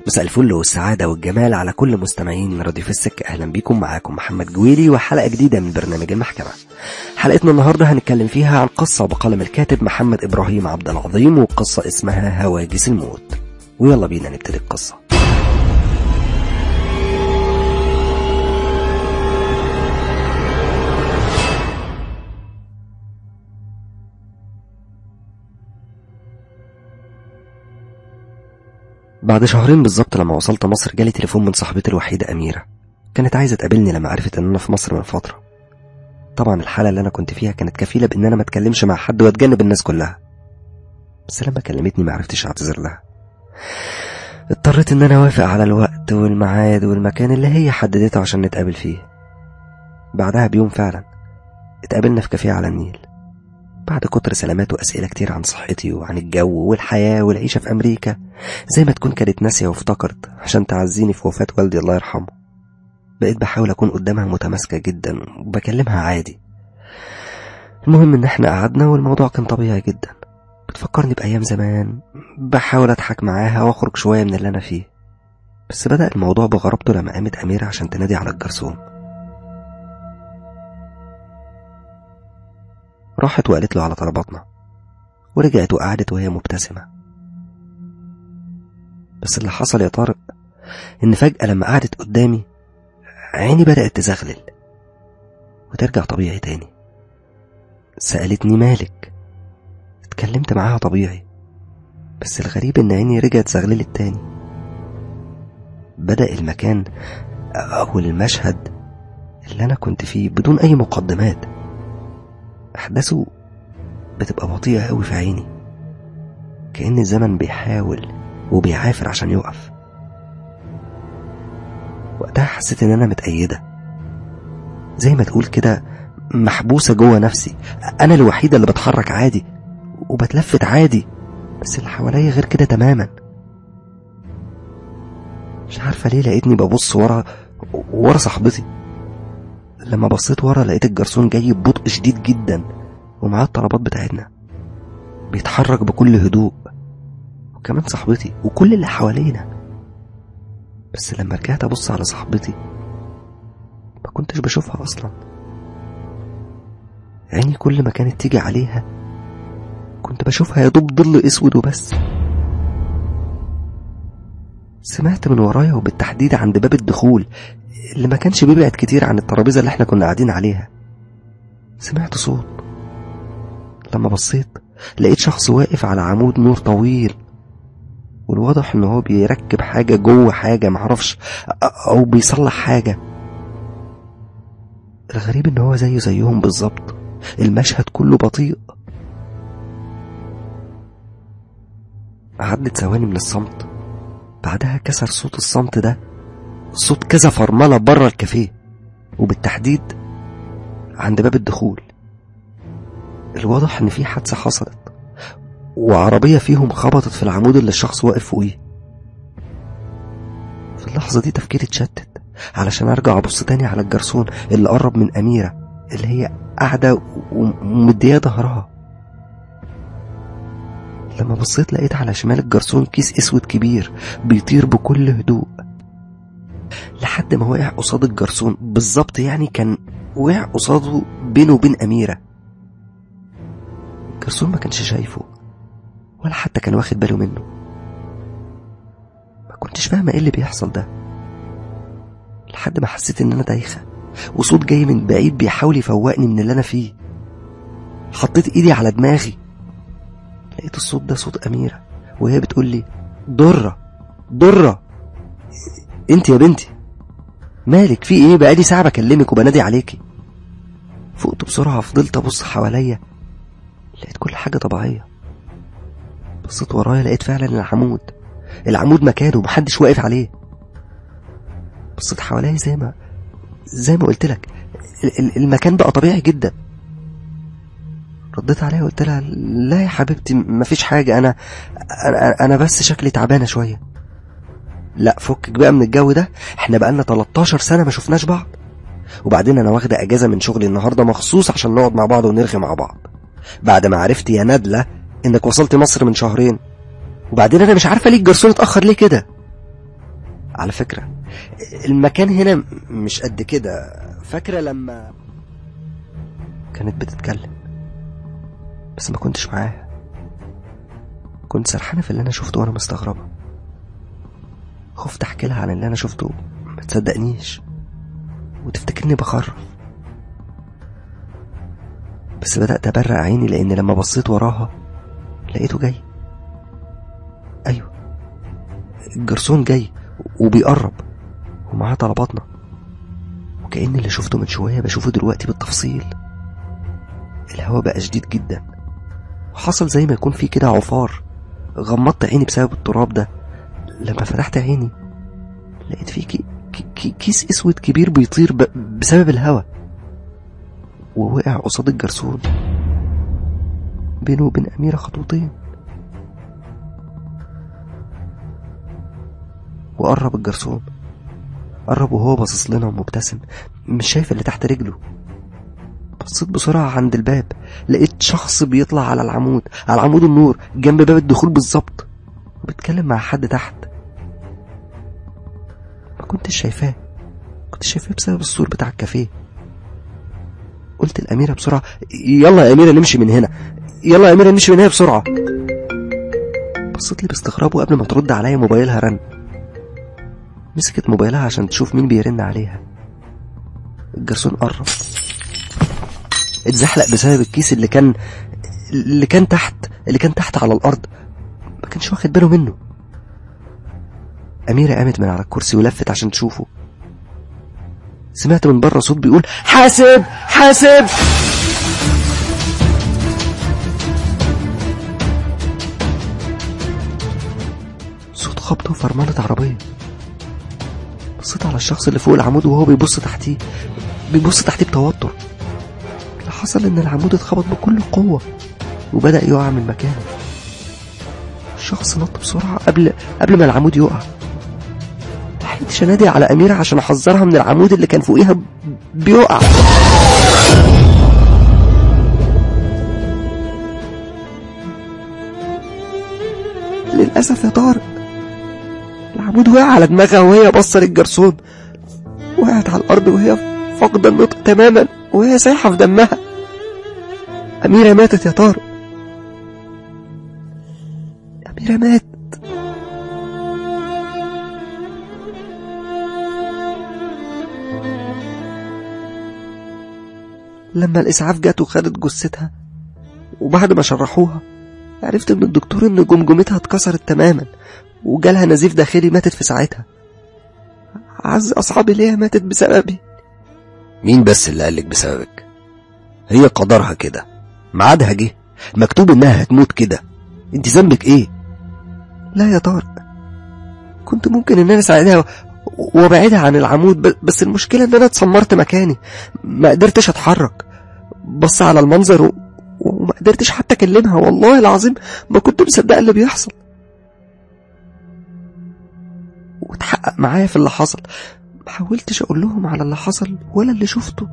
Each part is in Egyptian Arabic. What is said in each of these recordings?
مساء الفل والسعادة والجمال على كل مستمعين راديو في السكة أهلا بيكم معاكم محمد جويلي وحلقة جديدة من برنامج المحكمة حلقتنا النهاردة هنتكلم فيها عن قصة بقلم الكاتب محمد إبراهيم عبد العظيم وقصة اسمها هواجس الموت ويلا بينا نبتدي القصة بعد شهرين بالظبط لما وصلت مصر جالي تليفون من صاحبتي الوحيدة أميرة كانت عايزة تقابلني لما عرفت إن أنا في مصر من فترة طبعا الحالة اللي أنا كنت فيها كانت كفيلة بإن أنا ما أتكلمش مع حد وأتجنب الناس كلها بس لما كلمتني ما عرفتش أعتذر لها اضطريت إن أنا أوافق على الوقت والميعاد والمكان اللي هي حددته عشان نتقابل فيه بعدها بيوم فعلا اتقابلنا في كافيه على النيل بعد كتر سلامات وأسئلة كتير عن صحتي وعن الجو والحياة والعيشة في أمريكا زي ما تكون كانت ناسية وافتكرت عشان تعزيني في وفاة والدي الله يرحمه بقيت بحاول أكون قدامها متماسكة جدا وبكلمها عادي المهم إن احنا قعدنا والموضوع كان طبيعي جدا بتفكرني بأيام زمان بحاول أضحك معاها وأخرج شوية من اللي أنا فيه بس بدأ الموضوع بغرابته لما قامت أميرة عشان تنادي على الجرسون راحت وقالت له على طلباتنا ورجعت وقعدت وهي مبتسمة بس اللي حصل يا طارق إن فجأة لما قعدت قدامي عيني بدأت تزغلل وترجع طبيعي تاني سألتني مالك اتكلمت معاها طبيعي بس الغريب إن عيني رجعت زغللت تاني بدأ المكان أو المشهد اللي أنا كنت فيه بدون أي مقدمات أحداثه بتبقى بطيئة أوي في عيني كأن الزمن بيحاول وبيعافر عشان يقف وقتها حسيت إن أنا متأيدة زي ما تقول كده محبوسة جوه نفسي أنا الوحيدة اللي بتحرك عادي وبتلفت عادي بس اللي حواليا غير كده تماما مش عارفة ليه لقيتني ببص ورا ورا صاحبتي لما بصيت ورا لقيت الجرسون جاي ببطء شديد جدا ومعاه الطلبات بتاعتنا بيتحرك بكل هدوء وكمان صاحبتي وكل اللي حوالينا بس لما رجعت ابص على صاحبتي ما كنتش بشوفها اصلا عيني كل ما كانت تيجي عليها كنت بشوفها يا دوب ظل اسود وبس سمعت من ورايا وبالتحديد عند باب الدخول اللي ما كانش بيبعد كتير عن الترابيزة اللي احنا كنا قاعدين عليها سمعت صوت لما بصيت لقيت شخص واقف على عمود نور طويل والواضح ان هو بيركب حاجة جوه حاجة معرفش او بيصلح حاجة الغريب ان هو زيه زيهم بالظبط المشهد كله بطيء عدت ثواني من الصمت بعدها كسر صوت الصمت ده صوت كذا فرملة بره الكافيه وبالتحديد عند باب الدخول الواضح ان في حادثة حصلت وعربية فيهم خبطت في العمود اللي الشخص واقف فوقيه في اللحظة دي تفكيري اتشتت علشان ارجع ابص تاني على الجرسون اللي قرب من اميرة اللي هي قاعدة ومدية ظهرها لما بصيت لقيت على شمال الجرسون كيس اسود كبير بيطير بكل هدوء لحد ما وقع قصاد الجرسون بالظبط يعني كان وقع قصاده بينه وبين أميرة الجرسون ما كانش شايفه ولا حتى كان واخد باله منه ما كنتش فاهمة ايه اللي بيحصل ده لحد ما حسيت ان انا دايخة وصوت جاي من بعيد بيحاول يفوقني من اللي انا فيه حطيت ايدي على دماغي لقيت الصوت ده صوت أميرة وهي بتقول لي درة درة انت يا بنتي مالك في ايه بقالي ساعة بكلمك وبنادي عليكي فقت بسرعة فضلت أبص حواليا لقيت كل حاجة طبيعية بصيت ورايا لقيت فعلا العمود العمود مكانه محدش واقف عليه بصيت حواليا زي ما زي ما قلت لك المكان بقى طبيعي جدا رديت عليها وقلت لها لا يا حبيبتي مفيش حاجة أنا أنا, أنا بس شكلي تعبانة شوية لا فكك بقى من الجو ده احنا بقالنا 13 سنة ما شفناش بعض وبعدين أنا واخدة أجازة من شغلي النهاردة مخصوص عشان نقعد مع بعض ونرغي مع بعض بعد ما عرفت يا نادلة إنك وصلت مصر من شهرين وبعدين أنا مش عارفة ليه الجرسون اتأخر ليه كده على فكرة المكان هنا مش قد كده فاكرة لما كانت بتتكلم بس ما كنتش معاها كنت سرحانة في اللي أنا شفته وأنا مستغربة خفت أحكي لها عن اللي أنا شفته ما تصدقنيش وتفتكرني بخرف بس بدأت أبرق عيني لأن لما بصيت وراها لقيته جاي أيوه الجرسون جاي وبيقرب ومعاه طلباتنا وكأن اللي شفته من شوية بشوفه دلوقتي بالتفصيل الهواء بقى شديد جدا وحصل زي ما يكون في كده عفار غمضت عيني بسبب التراب ده لما فتحت عيني لقيت فيه كي كي كيس اسود كبير بيطير ب... بسبب الهواء ووقع قصاد الجرسون بينه وبين أميرة خطوتين وقرب الجرسون قرب وهو باصص لنا ومبتسم مش شايف اللي تحت رجله بصيت بسرعة عند الباب لقيت شخص بيطلع على العمود على عمود النور جنب باب الدخول بالظبط وبيتكلم مع حد تحت ما كنتش شايفاه كنت شايفاه بسبب السور بتاع الكافيه قلت الأميرة بسرعة يلا يا أميرة نمشي من هنا يلا يا أميرة نمشي من هنا بسرعة بصيت لي باستغراب وقبل ما ترد عليا موبايلها رن مسكت موبايلها عشان تشوف مين بيرن عليها الجرسون قرب اتزحلق بسبب الكيس اللي كان اللي كان تحت اللي كان تحت على الأرض ما كانش واخد باله منه أميرة قامت من على الكرسي ولفت عشان تشوفه سمعت من بره صوت بيقول حاسب حاسب صوت خبط وفرملة عربية بصيت على الشخص اللي فوق العمود وهو بيبص تحتيه بيبص تحتيه بتوتر اللي حصل ان العمود اتخبط بكل قوة وبدأ يقع من مكانه الشخص نط بسرعة قبل قبل ما العمود يقع لحقتش انادي على أميرة عشان أحذرها من العمود اللي كان فوقيها بيقع للأسف يا طارق العمود وقع على دماغها وهي باصة للجرسون وقعت على الأرض وهي فاقدة النطق تماما وهي سايحة في دمها أميرة ماتت يا طارق أميرة مات لما الإسعاف جت وخدت جثتها وبعد ما شرحوها عرفت من الدكتور إن جمجمتها اتكسرت تماما وجالها نزيف داخلي ماتت في ساعتها أعز أصحابي ليها ماتت بسببي مين بس اللي قالك بسببك هي قدرها كده ميعادها جه مكتوب انها هتموت كده انت ذنبك ايه لا يا طارق كنت ممكن ان انا اساعدها وابعدها عن العمود ب- بس المشكلة ان انا اتسمرت مكاني ما قدرتش اتحرك بص على المنظر و... وما قدرتش حتى اكلمها والله العظيم ما كنت مصدق اللي بيحصل واتحقق معايا في اللي حصل ما حاولتش اقول لهم على اللي حصل ولا اللي شفته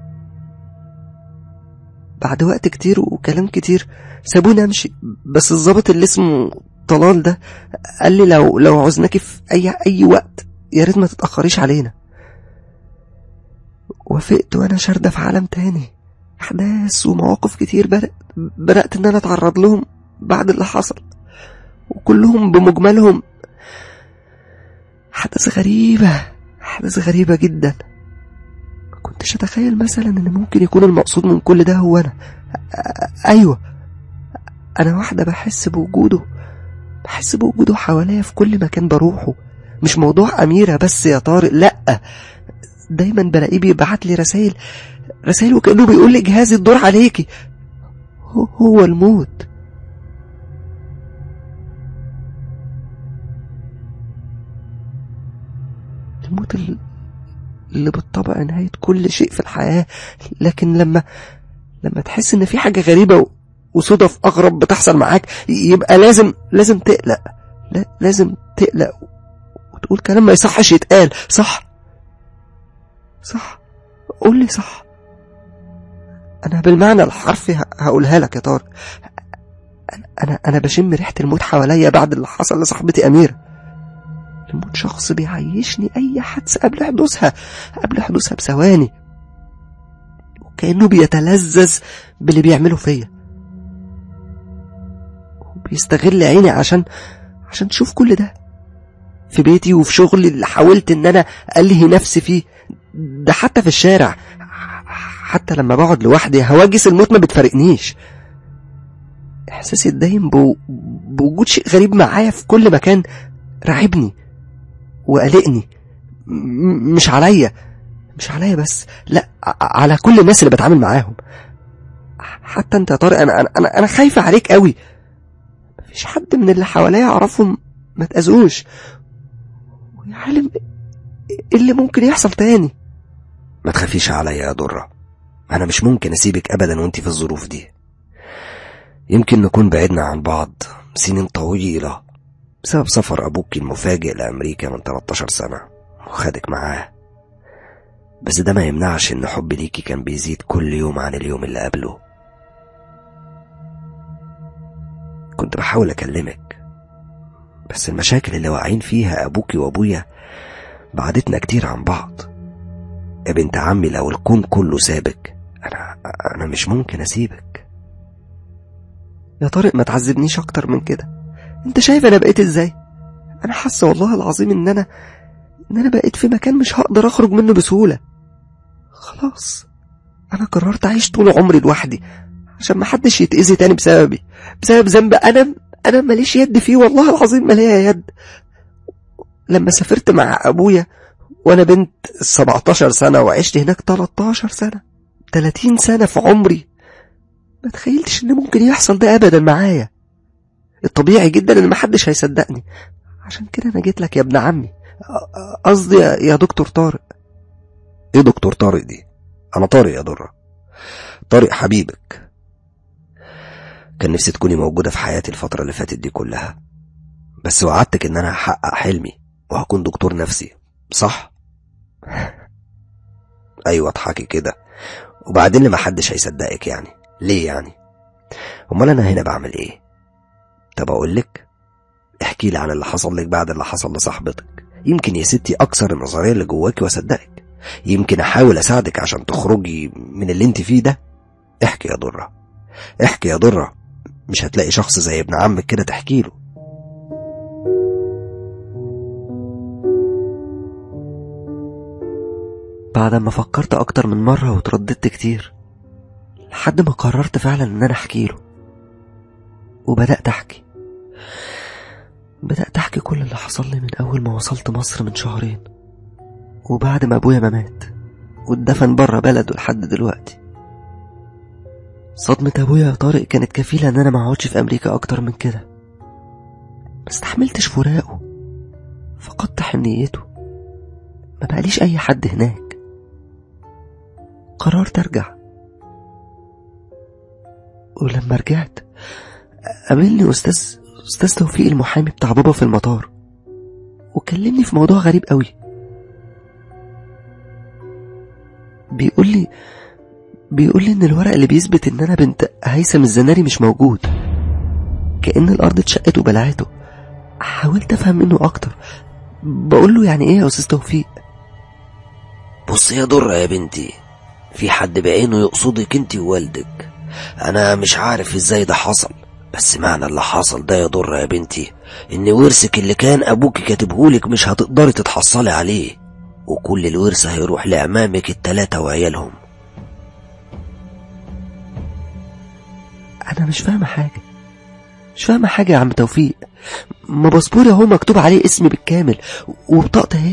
بعد وقت كتير وكلام كتير سابوني امشي بس الضابط اللي اسمه طلال ده قال لي لو لو عوزناكي في اي اي وقت يا ريت ما تتاخريش علينا وافقت وانا شاردة في عالم تاني احداث ومواقف كتير بدأت بدأت ان انا اتعرض لهم بعد اللي حصل وكلهم بمجملهم أحداث غريبة أحداث غريبة جدا ما كنتش أتخيل مثلا إن ممكن يكون المقصود من كل ده هو أنا أ- أيوة أنا واحدة بحس بوجوده بحس بوجوده حواليا في كل مكان بروحه مش موضوع أميرة بس يا طارق لأ دايما بلاقيه بيبعت لي رسائل رسائل وكأنه بيقول لي جهازي الدور عليكي هو, هو الموت الموت ال- اللي بالطبع نهاية كل شيء في الحياة لكن لما لما تحس ان في حاجة غريبة و- وصدف اغرب بتحصل معاك يبقى لازم لازم تقلق لا لازم تقلق وتقول كلام ما يصحش يتقال صح صح قول لي صح انا بالمعنى الحرفي ه- هقولها لك يا طارق انا انا انا بشم ريحه الموت حواليا بعد اللي حصل لصاحبتي اميره يموت شخص بيعيشني أي حادثة قبل حدوثها قبل حدوثها بثواني وكأنه بيتلذذ باللي بيعمله فيا وبيستغل عيني عشان عشان تشوف كل ده في بيتي وفي شغلي اللي حاولت ان انا الهي نفسي فيه ده حتى في الشارع حتى لما بقعد لوحدي هواجس الموت ما بتفارقنيش احساسي الدايم بو... بوجود شيء غريب معايا في كل مكان راعبني وقلقني م- مش عليا مش عليا بس لا ع- على كل الناس اللي بتعامل معاهم حتى انت يا طارق انا انا انا, أنا خايفه عليك قوي مفيش حد من اللي حواليا اعرفهم ما تاذوش ويا عالم ايه اللي ممكن يحصل تاني ما تخافيش عليا يا درة أنا مش ممكن أسيبك أبدا وأنت في الظروف دي يمكن نكون بعدنا عن بعض سنين طويلة بسبب سفر أبوك المفاجئ لأمريكا من 13 سنة وخدك معاه بس ده ما يمنعش إن حبي ليكي كان بيزيد كل يوم عن اليوم اللي قبله كنت بحاول أكلمك بس المشاكل اللي واقعين فيها أبوكي وأبويا بعدتنا كتير عن بعض يا بنت عمي لو الكون كله سابك أنا أنا مش ممكن أسيبك يا طارق ما تعذبنيش اكتر من كده انت شايف انا بقيت ازاي انا حاسه والله العظيم ان انا ان انا بقيت في مكان مش هقدر اخرج منه بسهوله خلاص انا قررت اعيش طول عمري لوحدي عشان ما حدش يتاذي تاني بسببي بسبب ذنب انا انا ماليش يد فيه والله العظيم ما ليا يد لما سافرت مع ابويا وانا بنت 17 سنه وعشت هناك 13 سنه 30 سنه في عمري ما تخيلتش ان ممكن يحصل ده ابدا معايا الطبيعي جدا ان محدش هيصدقني عشان كده انا جيت لك يا ابن عمي أ- قصدي يا يا دكتور طارق إيه دكتور طارق دي أنا طارق يا درة طارق حبيبك كان نفسي تكوني موجودة في حياتي الفترة اللي فاتت دي كلها بس وعدتك إن أنا هحقق حلمي وهكون دكتور نفسي صح؟ أيوة اضحكي كده وبعدين اللي محدش هيصدقك يعني ليه يعني؟ أمال أنا هنا بعمل إيه؟ طب أقولك احكي لي عن اللي حصل لك بعد اللي حصل لصاحبتك يمكن يا ستي أكسر النظرية اللي جواكي وأصدقك يمكن أحاول أساعدك عشان تخرجي من اللي انت فيه ده احكي يا درة احكي يا درة مش هتلاقي شخص زي ابن عمك كده تحكي له بعد ما فكرت اكتر من مرة وترددت كتير لحد ما قررت فعلا ان انا احكي له وبدأت احكي بدأت احكي كل اللي حصل لي من اول ما وصلت مصر من شهرين وبعد ما ابويا ما مات واتدفن بره بلده لحد دلوقتي صدمة ابويا يا طارق كانت كفيلة ان انا ما اقعدش في امريكا اكتر من كده ما استحملتش فراقه فقدت حنيته ما بقاليش اي حد هناك قررت ارجع ولما رجعت قابلني استاذ استاذ توفيق المحامي بتاع بابا في المطار وكلمني في موضوع غريب قوي بيقول لي بيقول لي ان الورق اللي بيثبت ان انا بنت هيثم الزناري مش موجود كأن الارض اتشقت وبلعته حاولت افهم منه اكتر بقول له يعني ايه يا استاذ توفيق بص يا درة يا بنتي في حد بعينه يقصدك انت ووالدك انا مش عارف ازاي ده حصل بس معنى اللي حصل ده يا درة يا بنتي ان ورثك اللي كان ابوك كاتبهولك مش هتقدري تتحصلي عليه وكل الورث هيروح لعمامك التلاتة وعيالهم انا مش فاهمه حاجه مش فاهمه حاجه يا عم توفيق ما باسبوري اهو مكتوب عليه اسمي بالكامل وبطاقتي اهي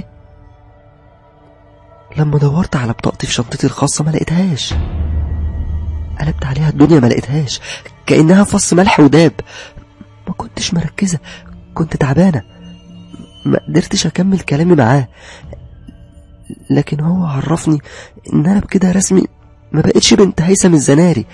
لما دورت على بطاقتي في شنطتي الخاصه ما لقيتهاش قلبت عليها الدنيا ما لقيتهاش كانها فص ملح وداب ما كنتش مركزه كنت تعبانه ما قدرتش اكمل كلامي معاه لكن هو عرفني ان انا بكده رسمي ما بقتش بنت هيثم الزناري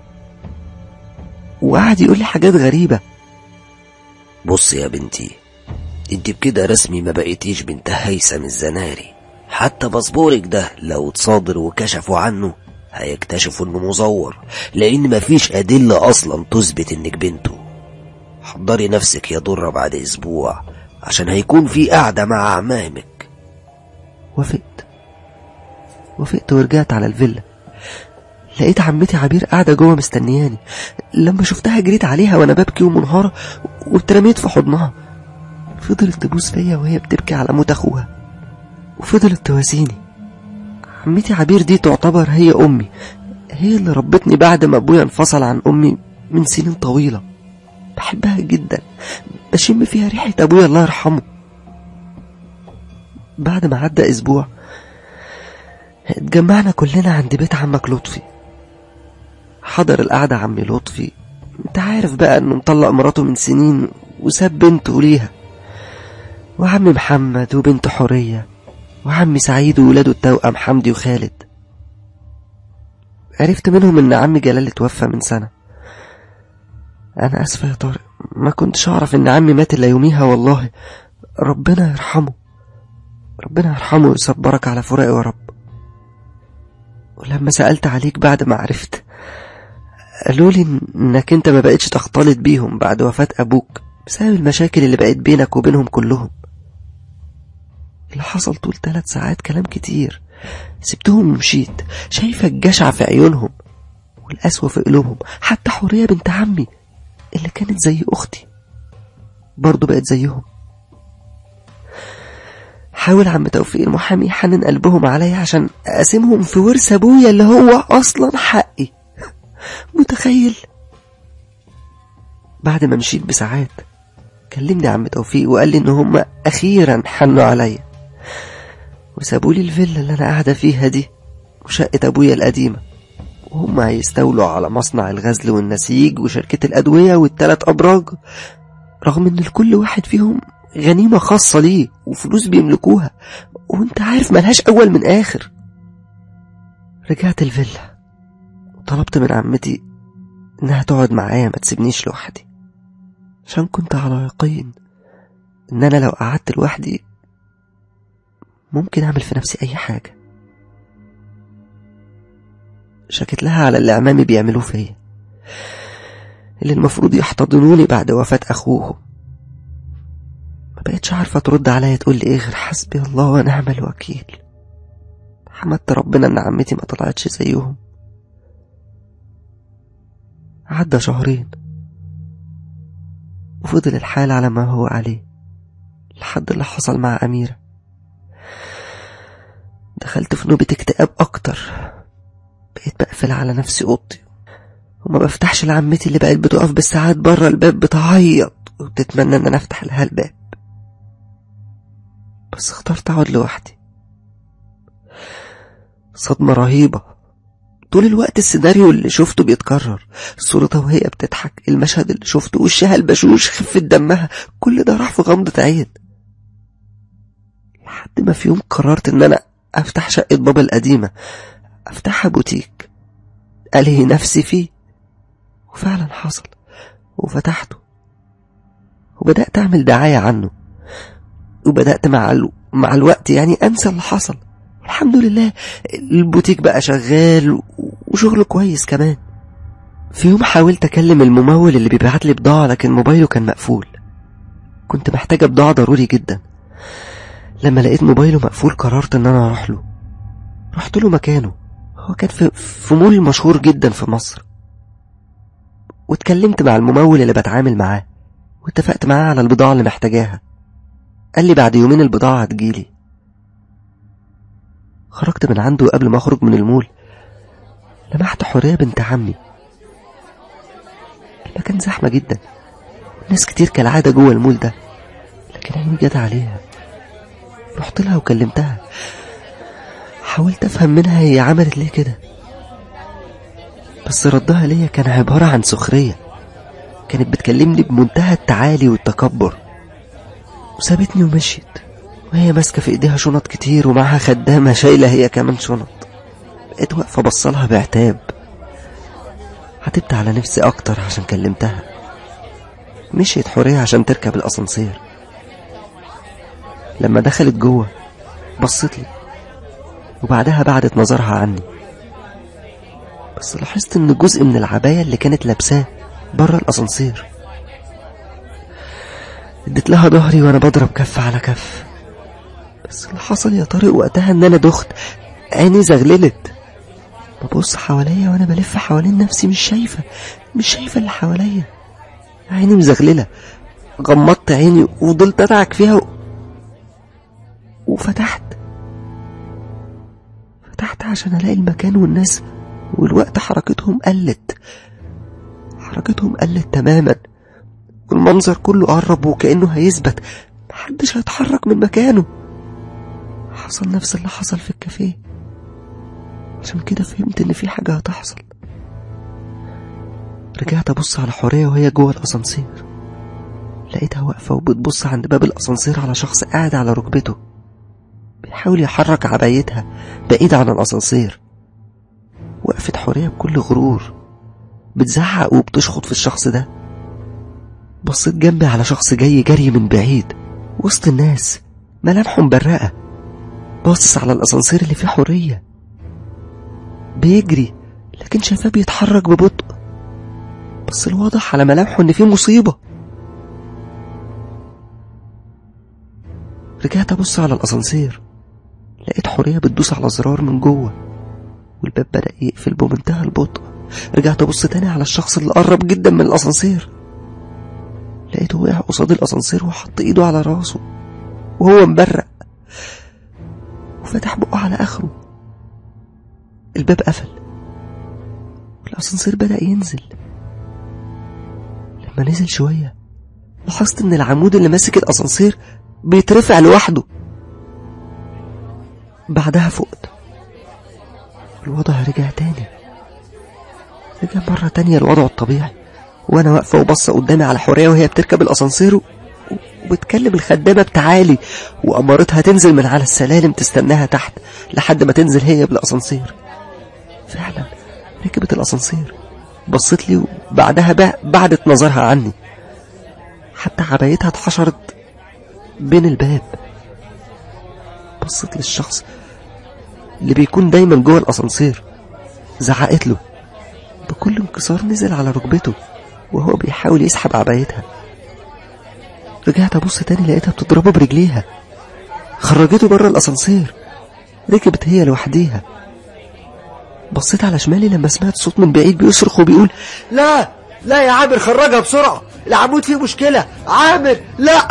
وقعد يقول لي حاجات غريبة بص يا بنتي انت بكده رسمي ما بقيتيش بنت هيثم الزناري حتى باسبورك ده لو اتصادر وكشفوا عنه هيكتشفوا انه مزور لان مفيش ادلة اصلا تثبت انك بنته حضري نفسك يا درة بعد اسبوع عشان هيكون في قعدة مع عمامك وافقت وافقت ورجعت على الفيلا لقيت عمتي عبير قاعدة جوه مستنياني لما شفتها جريت عليها وانا ببكي ومنهارة واترميت في حضنها فضلت تبوس فيا وهي بتبكي على موت اخوها وفضلت تواسيني عمتي عبير دي تعتبر هي امي هي اللي ربتني بعد ما ابويا انفصل عن امي من سنين طويلة بحبها جدا بشم فيها ريحة ابويا الله يرحمه بعد ما عدى اسبوع اتجمعنا كلنا عند بيت عمك لطفي حضر القعدة عمي لطفي انت عارف بقى انه مطلق مراته من سنين وساب بنته ليها وعمي محمد وبنته حورية وعمي سعيد وولاده التوأم حمدي وخالد عرفت منهم ان عمي جلال اتوفى من سنة انا اسفة يا طارق ما كنتش اعرف ان عمي مات الا يوميها والله ربنا يرحمه ربنا يرحمه ويصبرك على فراقه يا رب ولما سألت عليك بعد ما عرفت قالوا لي انك انت ما بقتش تختلط بيهم بعد وفاة ابوك بسبب المشاكل اللي بقت بينك وبينهم كلهم اللي حصل طول ثلاث ساعات كلام كتير سبتهم ومشيت شايفة الجشع في عيونهم والقسوة في قلوبهم حتى حورية بنت عمي اللي كانت زي أختي برضه بقت زيهم حاول عم توفيق المحامي يحنن قلبهم عليا عشان أقسمهم في ورث أبويا اللي هو أصلا حقي متخيل بعد ما مشيت بساعات كلمني عم توفيق وقال لي إن هم أخيرا حنوا عليا وسابوا لي الفيلا اللي أنا قاعدة فيها دي وشقة أبويا القديمة وهم هيستولوا على مصنع الغزل والنسيج وشركة الأدوية والتلات أبراج رغم إن لكل واحد فيهم غنيمة خاصة ليه وفلوس بيملكوها وانت عارف ملهاش أول من آخر رجعت الفيلا وطلبت من عمتي إنها تقعد معايا ما تسيبنيش لوحدي عشان كنت على يقين إن أنا لو قعدت لوحدي ممكن أعمل في نفسي أي حاجة شكت لها على اللي عمامي بيعملوه فيا اللي المفروض يحتضنوني بعد وفاة أخوهم ما بقتش عارفة ترد عليا تقول لي إيه غير حسبي الله ونعم الوكيل حمدت ربنا إن عمتي ما طلعتش زيهم عدى شهرين وفضل الحال على ما هو عليه لحد اللي حصل مع أميرة دخلت في نوبة اكتئاب أكتر بقيت بقفل على نفسي أوضتي وما بفتحش لعمتي اللي بقت بتقف بالساعات بره الباب بتعيط وبتتمنى ان انا افتح لها الباب بس اخترت اقعد لوحدي صدمة رهيبة طول الوقت السيناريو اللي شفته بيتكرر صورتها وهي بتضحك المشهد اللي شفته وشها البشوش خفة دمها كل ده راح في غمضة عين لحد ما في يوم قررت ان انا افتح شقة بابا القديمة افتحها بوتيك ألهي نفسي فيه وفعلا حصل وفتحته وبدأت أعمل دعاية عنه وبدأت مع ال... مع الوقت يعني أنسى اللي حصل الحمد لله البوتيك بقى شغال وشغله كويس كمان في يوم حاولت أكلم الممول اللي بيبعت لي بضاعة لكن موبايله كان مقفول كنت محتاجة بضاعة ضروري جدا لما لقيت موبايله مقفول قررت إن أنا أروح له رحت له مكانه هو كان في, في مول مشهور جدا في مصر واتكلمت مع الممول اللي بتعامل معاه واتفقت معاه على البضاعة اللي محتاجاها قال لي بعد يومين البضاعة هتجيلي خرجت من عنده قبل ما اخرج من المول لمحت حورية بنت عمي المكان زحمة جدا ناس كتير كالعادة جوه المول ده لكن عيني جت عليها رحت لها وكلمتها حاولت افهم منها هي عملت ليه كده بس ردها ليا كان عبارة عن سخرية كانت بتكلمني بمنتهى التعالي والتكبر وسابتني ومشيت وهي ماسكة في ايديها شنط كتير ومعها خدامة شايلة هي كمان شنط بقيت واقفة بصلها بعتاب عتبت على نفسي أكتر عشان كلمتها مشيت حورية عشان تركب الأسانسير لما دخلت جوه بصت لي وبعدها بعدت نظرها عني بس لاحظت ان جزء من العباية اللي كانت لابساه بره الاسانسير اديت لها ظهري وانا بضرب كف على كف بس اللي حصل يا طارق وقتها ان انا دخت عيني زغللت ببص حواليا وانا بلف حوالين نفسي مش شايفة مش شايفة اللي حواليا عيني مزغللة غمضت عيني وفضلت ادعك فيها و... وفتحت فتحت عشان الاقي المكان والناس والوقت حركتهم قلت حركتهم قلت تماما والمنظر كله قرب وكأنه هيثبت محدش هيتحرك من مكانه حصل نفس اللي حصل في الكافيه عشان كده فهمت ان في حاجة هتحصل رجعت ابص على حورية وهي جوه الاسانسير لقيتها واقفة وبتبص عند باب الاسانسير على شخص قاعد على ركبته بيحاول يحرك عبايتها بعيد عن الاسانسير وقفت حورية بكل غرور بتزعق وبتشخط في الشخص ده بصيت جنبي على شخص جاي جري من بعيد وسط الناس ملامحه مبرقة باصص على الأسانسير اللي فيه حرية بيجري لكن شايفاه بيتحرك ببطء بس الواضح على ملامحه إن فيه مصيبة رجعت أبص على الأسانسير لقيت حورية بتدوس على زرار من جوه والباب بدأ يقفل بمنتهى البطء رجعت أبص تاني على الشخص اللي قرب جدا من الأسانسير لقيته وقع قصاد الأسانسير وحط إيده على راسه وهو مبرق وفتح بقه على آخره الباب قفل والأسانسير بدأ ينزل لما نزل شوية لاحظت إن العمود اللي ماسك الأسانسير بيترفع لوحده بعدها فقت الوضع رجع تاني رجع مرة تانية الوضع الطبيعي وانا واقفة وبصة قدامي على حورية وهي بتركب الاسانسير و- وبتكلم الخدامة بتعالي وأمرتها تنزل من على السلالم تستناها تحت لحد ما تنزل هي بالاسانسير فعلا ركبت الاسانسير بصت لي وبعدها بع- بعدت نظرها عني حتى عبايتها اتحشرت بين الباب بصت للشخص اللي بيكون دايما جوه الاسانسير زعقت له بكل انكسار نزل على ركبته وهو بيحاول يسحب عبايتها رجعت ابص تاني لقيتها بتضربه برجليها خرجته بره الاسانسير ركبت هي لوحديها بصيت على شمالي لما سمعت صوت من بعيد بيصرخ وبيقول لا لا يا عامر خرجها بسرعة العمود فيه مشكلة عامر لا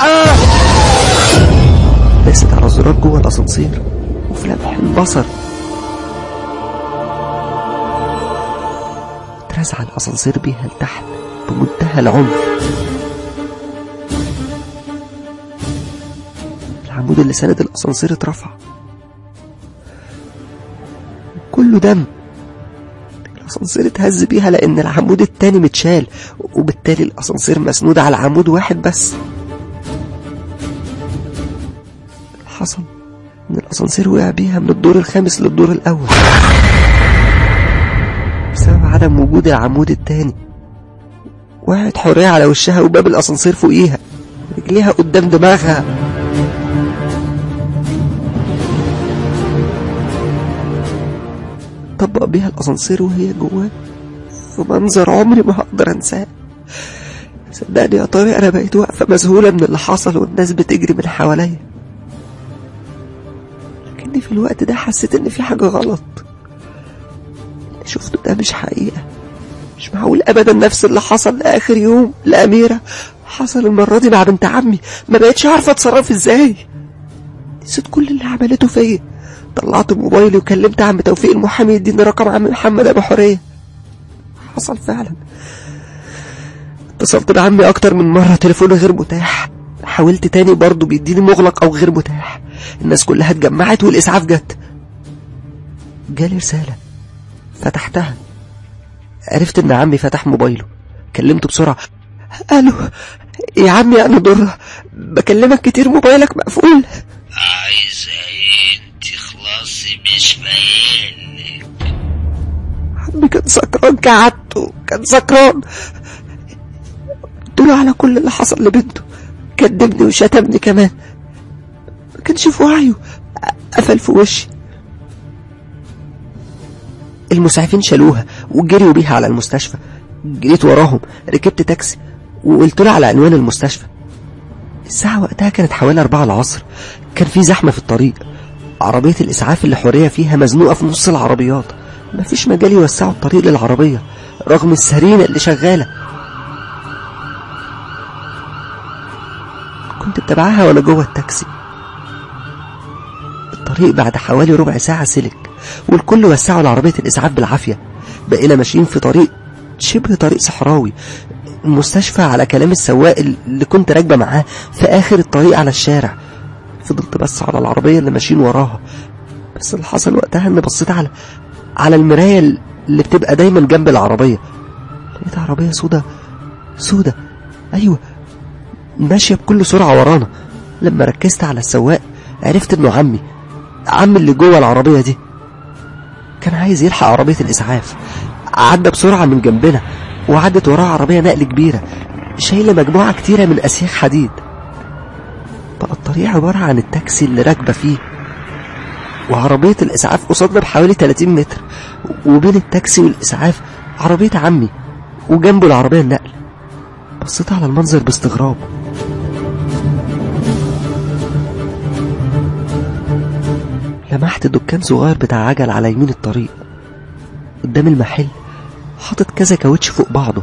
داست على الزرار جوه الاسانسير وفي لمح البصر اترزع الاسانسير بيها لتحت بمنتهى العنف العمود اللي سند الاسانسير اترفع كله دم الاسانسير اتهز بيها لان العمود التاني متشال وبالتالي الاسانسير مسنود على عمود واحد بس حصل ان الاسانسير وقع بيها من الدور الخامس للدور الاول بسبب عدم وجود العمود التاني وقعت حورية على وشها وباب الاسانسير فوقيها رجليها قدام دماغها طبق بيها الاسانسير وهي جواه في منظر عمري ما هقدر انساه صدقني يا طارق انا بقيت واقفه مذهوله من اللي حصل والناس بتجري من حواليا لكني في الوقت ده حسيت ان في حاجه غلط اللي شفته ده مش حقيقه مش معقول ابدا نفس اللي حصل لاخر يوم لاميره حصل المره دي مع بنت عمي ما بقتش عارفه اتصرف ازاي نسيت كل اللي عملته فيا طلعت موبايلي وكلمت عم توفيق المحامي يديني رقم عم محمد ابو حوريه حصل فعلا اتصلت بعمي اكتر من مره تليفونه غير متاح حاولت تاني برضه بيديني مغلق او غير متاح الناس كلها اتجمعت والاسعاف جت جالي رساله فتحتها عرفت ان عمي فتح موبايله كلمته بسرعه الو يا عمي انا ضره بكلمك كتير موبايلك مقفول عايزة ايه انت خلاصي مش باينك عمي كان سكران كعادته كان سكران قلت له على كل اللي حصل لبنته كدبني وشتمني كمان ما كانش في وعيه قفل في وشي المسعفين شالوها وجريوا بيها على المستشفى جريت وراهم ركبت تاكسي وقلت له على عنوان المستشفى الساعة وقتها كانت حوالي أربعة العصر كان في زحمة في الطريق عربية الإسعاف اللي حورية فيها مزنوقة في نص العربيات مفيش مجال يوسعوا الطريق للعربية رغم السرينة اللي شغالة كنت بتابعها وأنا جوه التاكسي الطريق بعد حوالي ربع ساعة سلك والكل وسعوا لعربية الإسعاف بالعافية بقينا ماشيين في طريق شبه طريق صحراوي المستشفى على كلام السواق اللي كنت راكبة معاه في آخر الطريق على الشارع فضلت بس على العربية اللي ماشيين وراها بس اللي حصل وقتها اني بصيت على على المراية اللي بتبقى دايما جنب العربية لقيت عربية سودة سودة أيوة ماشية بكل سرعة ورانا لما ركزت على السواق عرفت انه عمي عمي اللي جوه العربية دي كان عايز يلحق عربية الإسعاف عدى بسرعة من جنبنا وعدت وراه عربية نقل كبيرة شايلة مجموعة كتيرة من أسياخ حديد بقى الطريق عبارة عن التاكسي اللي راكبة فيه وعربية الإسعاف قصادنا بحوالي 30 متر وبين التاكسي والإسعاف عربية عمي وجنبه العربية النقل بصيت على المنظر باستغراب لمحت دكان صغير بتاع عجل على يمين الطريق قدام المحل حاطط كذا كاوتش فوق بعضه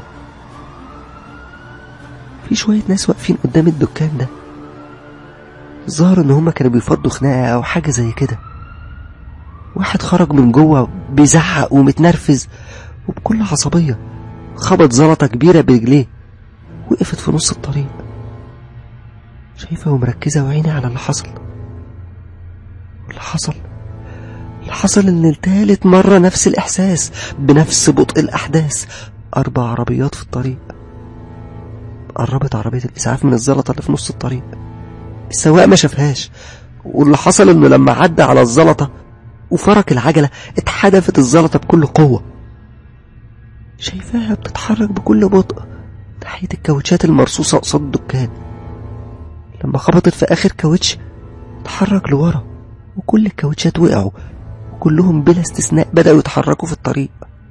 في شوية ناس واقفين قدام الدكان ده الظاهر ان هما كانوا بيفضوا خناقة او حاجة زي كده واحد خرج من جوه بيزعق ومتنرفز وبكل عصبية خبط زلطة كبيرة برجليه وقفت في نص الطريق شايفة ومركزة وعيني على اللي حصل واللي حصل اللي حصل ان لتالت مرة نفس الإحساس بنفس بطء الأحداث أربع عربيات في الطريق قربت عربية الإسعاف من الزلطة اللي في نص الطريق السواق ما شافهاش واللي حصل انه لما عدى على الزلطة وفرك العجلة اتحدفت الزلطة بكل قوة شايفاها بتتحرك بكل بطء ناحية الكاوتشات المرصوصة قصاد الدكان لما خبطت في آخر كاوتش اتحرك لورا وكل الكاوتشات وقعوا وكلهم بلا استثناء بدأوا يتحركوا في الطريق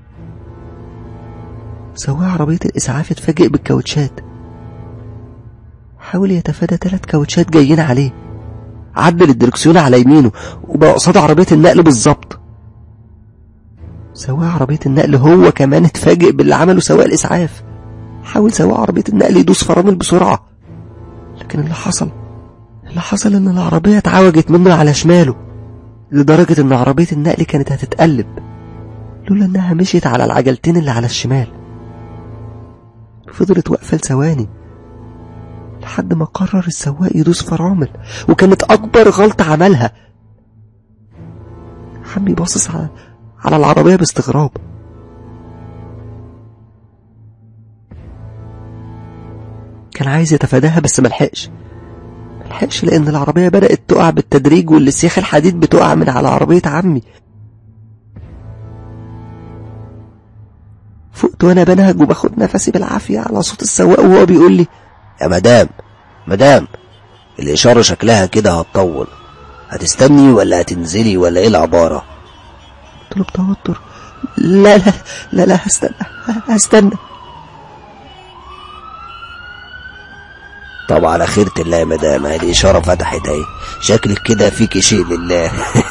سواق عربية الإسعاف اتفاجئ بالكاوتشات حاول يتفادى ثلاث كاوتشات جايين عليه عدل الدركسيون على يمينه وبقى قصاد عربية النقل بالظبط سواق عربية النقل هو كمان اتفاجئ باللي عمله سواق الإسعاف حاول سواق عربية النقل يدوس فرامل بسرعة لكن اللي حصل اللي حصل ان العربية اتعوجت منه على شماله لدرجة ان عربية النقل كانت هتتقلب لولا انها مشيت على العجلتين اللي على الشمال فضلت واقفة لثواني لحد ما قرر السواق يدوس فرامل وكانت أكبر غلطة عملها حمي باصص على على العربية باستغراب كان عايز يتفاداها بس ملحقش ملحقش لأن العربية بدأت تقع بالتدريج والسياخ الحديد بتقع من على عربية عمي فقت وأنا بنهج وباخد نفسي بالعافية على صوت السواق وهو بيقول لي يا مدام مدام الإشارة شكلها كده هتطول هتستني ولا هتنزلي ولا ايه العبارة قلت له بتوتر لا لا لا لا هستنى هستنى طب على خيرة الله يا مدام هذه إشارة فتحت اهي شكلك كده فيك شيء لله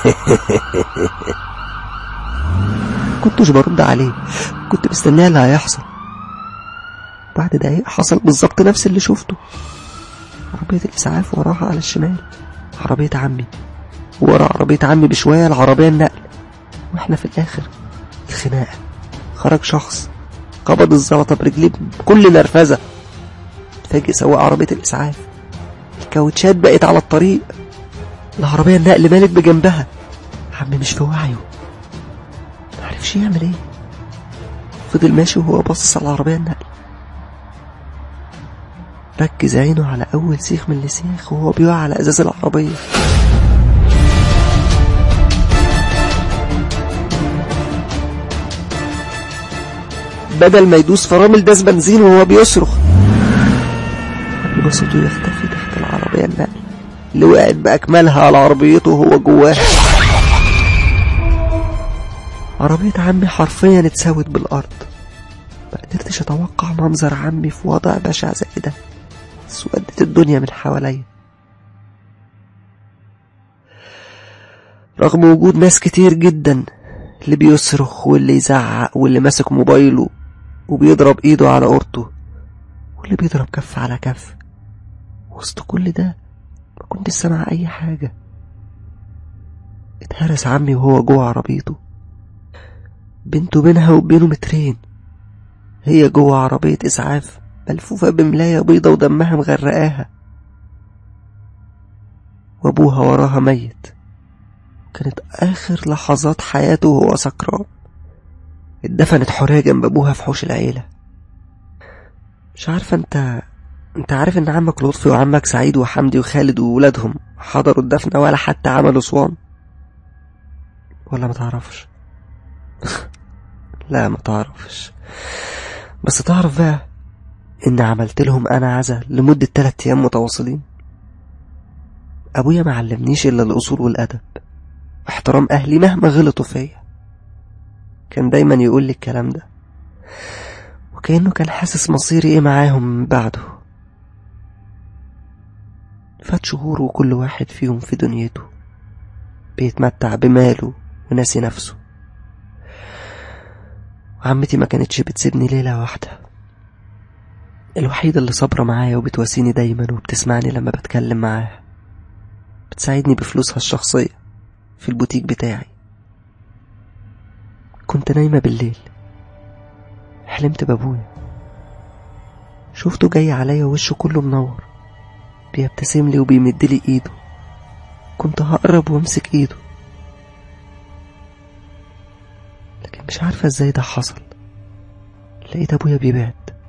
كنتش برد عليه كنت مستنيه اللي هيحصل بعد دقايق حصل بالظبط نفس اللي شفته عربية الإسعاف وراها على الشمال عربية عمي ورا عربية عمي بشوية العربية النقل واحنا في الآخر الخناقة خرج شخص قبض الزلطة برجليه بكل نرفزة اتفاجئ سواق عربية الإسعاف الكاوتشات بقت على الطريق العربية النقل مالت بجنبها عمي مش في وعيه معرفش يعمل ايه فضل ماشي وهو باصص على العربية النقل ركز عينه على أول سيخ من السيخ وهو بيقع على إزاز العربية بدل ما يدوس فرامل داس بنزين وهو بيصرخ قبل ما صوته يختفي تحت العربية النقل اللي وقعت بأكملها على عربيته وهو جواها عربية عمي حرفيا اتساوت بالأرض ما قدرتش أتوقع منظر عمي في وضع بشع زي ده اسودت الدنيا من حواليا رغم وجود ناس كتير جدا اللي بيصرخ واللي يزعق واللي ماسك موبايله وبيضرب ايده على قرطه واللي بيضرب كف على كف وسط كل ده ما كنت سامع اي حاجة اتهرس عمي وهو جوه عربيته بنته بينها وبينه مترين هي جوه عربية إسعاف ملفوفة بملاية بيضة ودمها مغرقاها وأبوها وراها ميت كانت آخر لحظات حياته وهو سكران اتدفنت حورية جنب أبوها في حوش العيلة مش عارفة انت انت عارف ان عمك لطفي وعمك سعيد وحمدي وخالد وولادهم حضروا الدفنة ولا حتى عملوا صوان ولا ما تعرفش لا ما تعرفش بس تعرف بقى ان عملت لهم انا عزا لمدة تلات ايام متواصلين ابويا ما علمنيش الا الاصول والادب واحترام اهلي مهما غلطوا فيا كان دايما يقول لي الكلام ده وكأنه كان حاسس مصيري ايه معاهم من بعده فات شهور وكل واحد فيهم في دنيته بيتمتع بماله وناسي نفسه وعمتي ما كانتش بتسيبني ليلة واحدة الوحيدة اللي صابرة معايا وبتواسيني دايما وبتسمعني لما بتكلم معاها بتساعدني بفلوسها الشخصية في البوتيك بتاعي كنت نايمة بالليل حلمت بابويا شفته جاي عليا وشه كله منور بيبتسم لي وبيمدلي ايده كنت هقرب وامسك ايده لكن مش عارفة ازاي ده حصل لقيت ابويا بيبعد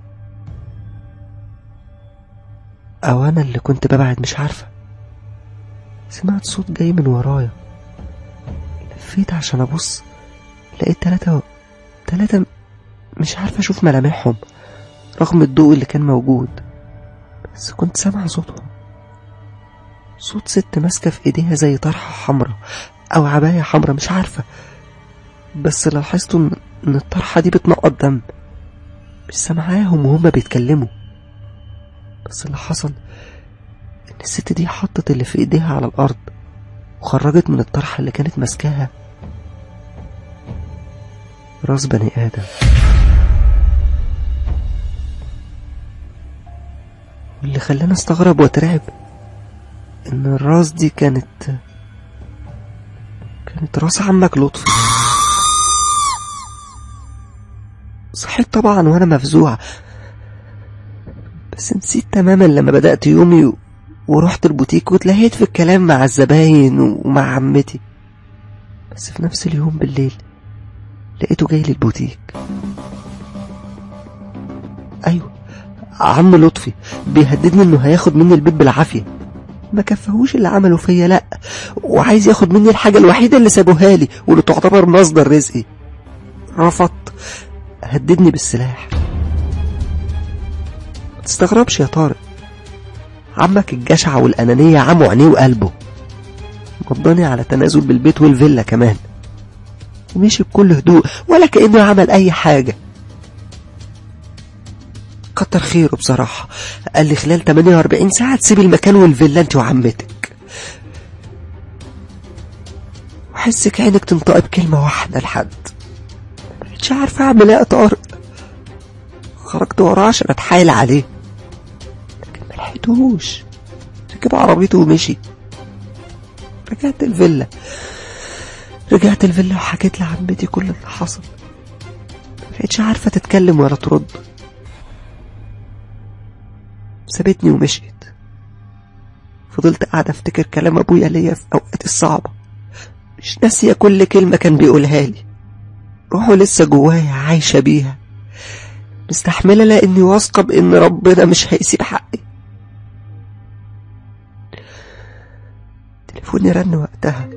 او انا اللي كنت ببعد مش عارفة سمعت صوت جاي من ورايا لفيت عشان ابص لقيت تلاتة تلاتة مش عارفة اشوف ملامحهم رغم الضوء اللي كان موجود بس كنت سامع صوتهم صوت ست ماسكة في ايديها زي طرحة حمرا او عباية حمرا مش عارفة بس لاحظت ان إن الطرحة دي بتنقط دم مش سامعاهم وهما بيتكلموا بس اللي حصل ان الست دي حطت اللي في ايديها على الارض وخرجت من الطرحة اللي كانت ماسكاها راس بني ادم واللي خلاني استغرب واترعب ان الراس دي كانت كانت راس عمك لطفي صحيت طبعا وانا مفزوع بس نسيت تماما لما بدأت يومي و... ورحت البوتيك واتلهيت في الكلام مع الزباين ومع عمتي بس في نفس اليوم بالليل لقيته جاي للبوتيك ايوه عم لطفي بيهددني انه هياخد مني البيت بالعافيه ما كفهوش اللي عمله فيا لا وعايز ياخد مني الحاجه الوحيده اللي سابوها لي واللي تعتبر مصدر رزقي رفضت هددني بالسلاح ما تستغربش يا طارق عمك الجشع والأنانية عموا عينيه وقلبه مضاني على تنازل بالبيت والفيلا كمان ومشي بكل هدوء ولا كأنه عمل أي حاجة كتر خيره بصراحة قال لي خلال 48 ساعة تسيب المكان والفيلا انت وعمتك وحسك عينك تنطق بكلمة واحدة لحد مش عارفة أعمل إيه يا طارق خرجت وراه عشان أتحايل عليه لكن ما لحقتهوش ركب عربيته ومشي رجعت الفيلا رجعت الفيلا وحكيت لعمتي كل اللي حصل ما بقتش عارفة تتكلم ولا ترد سابتني ومشيت فضلت قاعدة افتكر كلام ابويا ليا في اوقاتي الصعبة مش ناسية كل كلمة كان بيقولها لي روحه لسه جوايا عايشة بيها مستحملة لاني واثقة بان ربنا مش هيسيب حقي تليفوني رن وقتها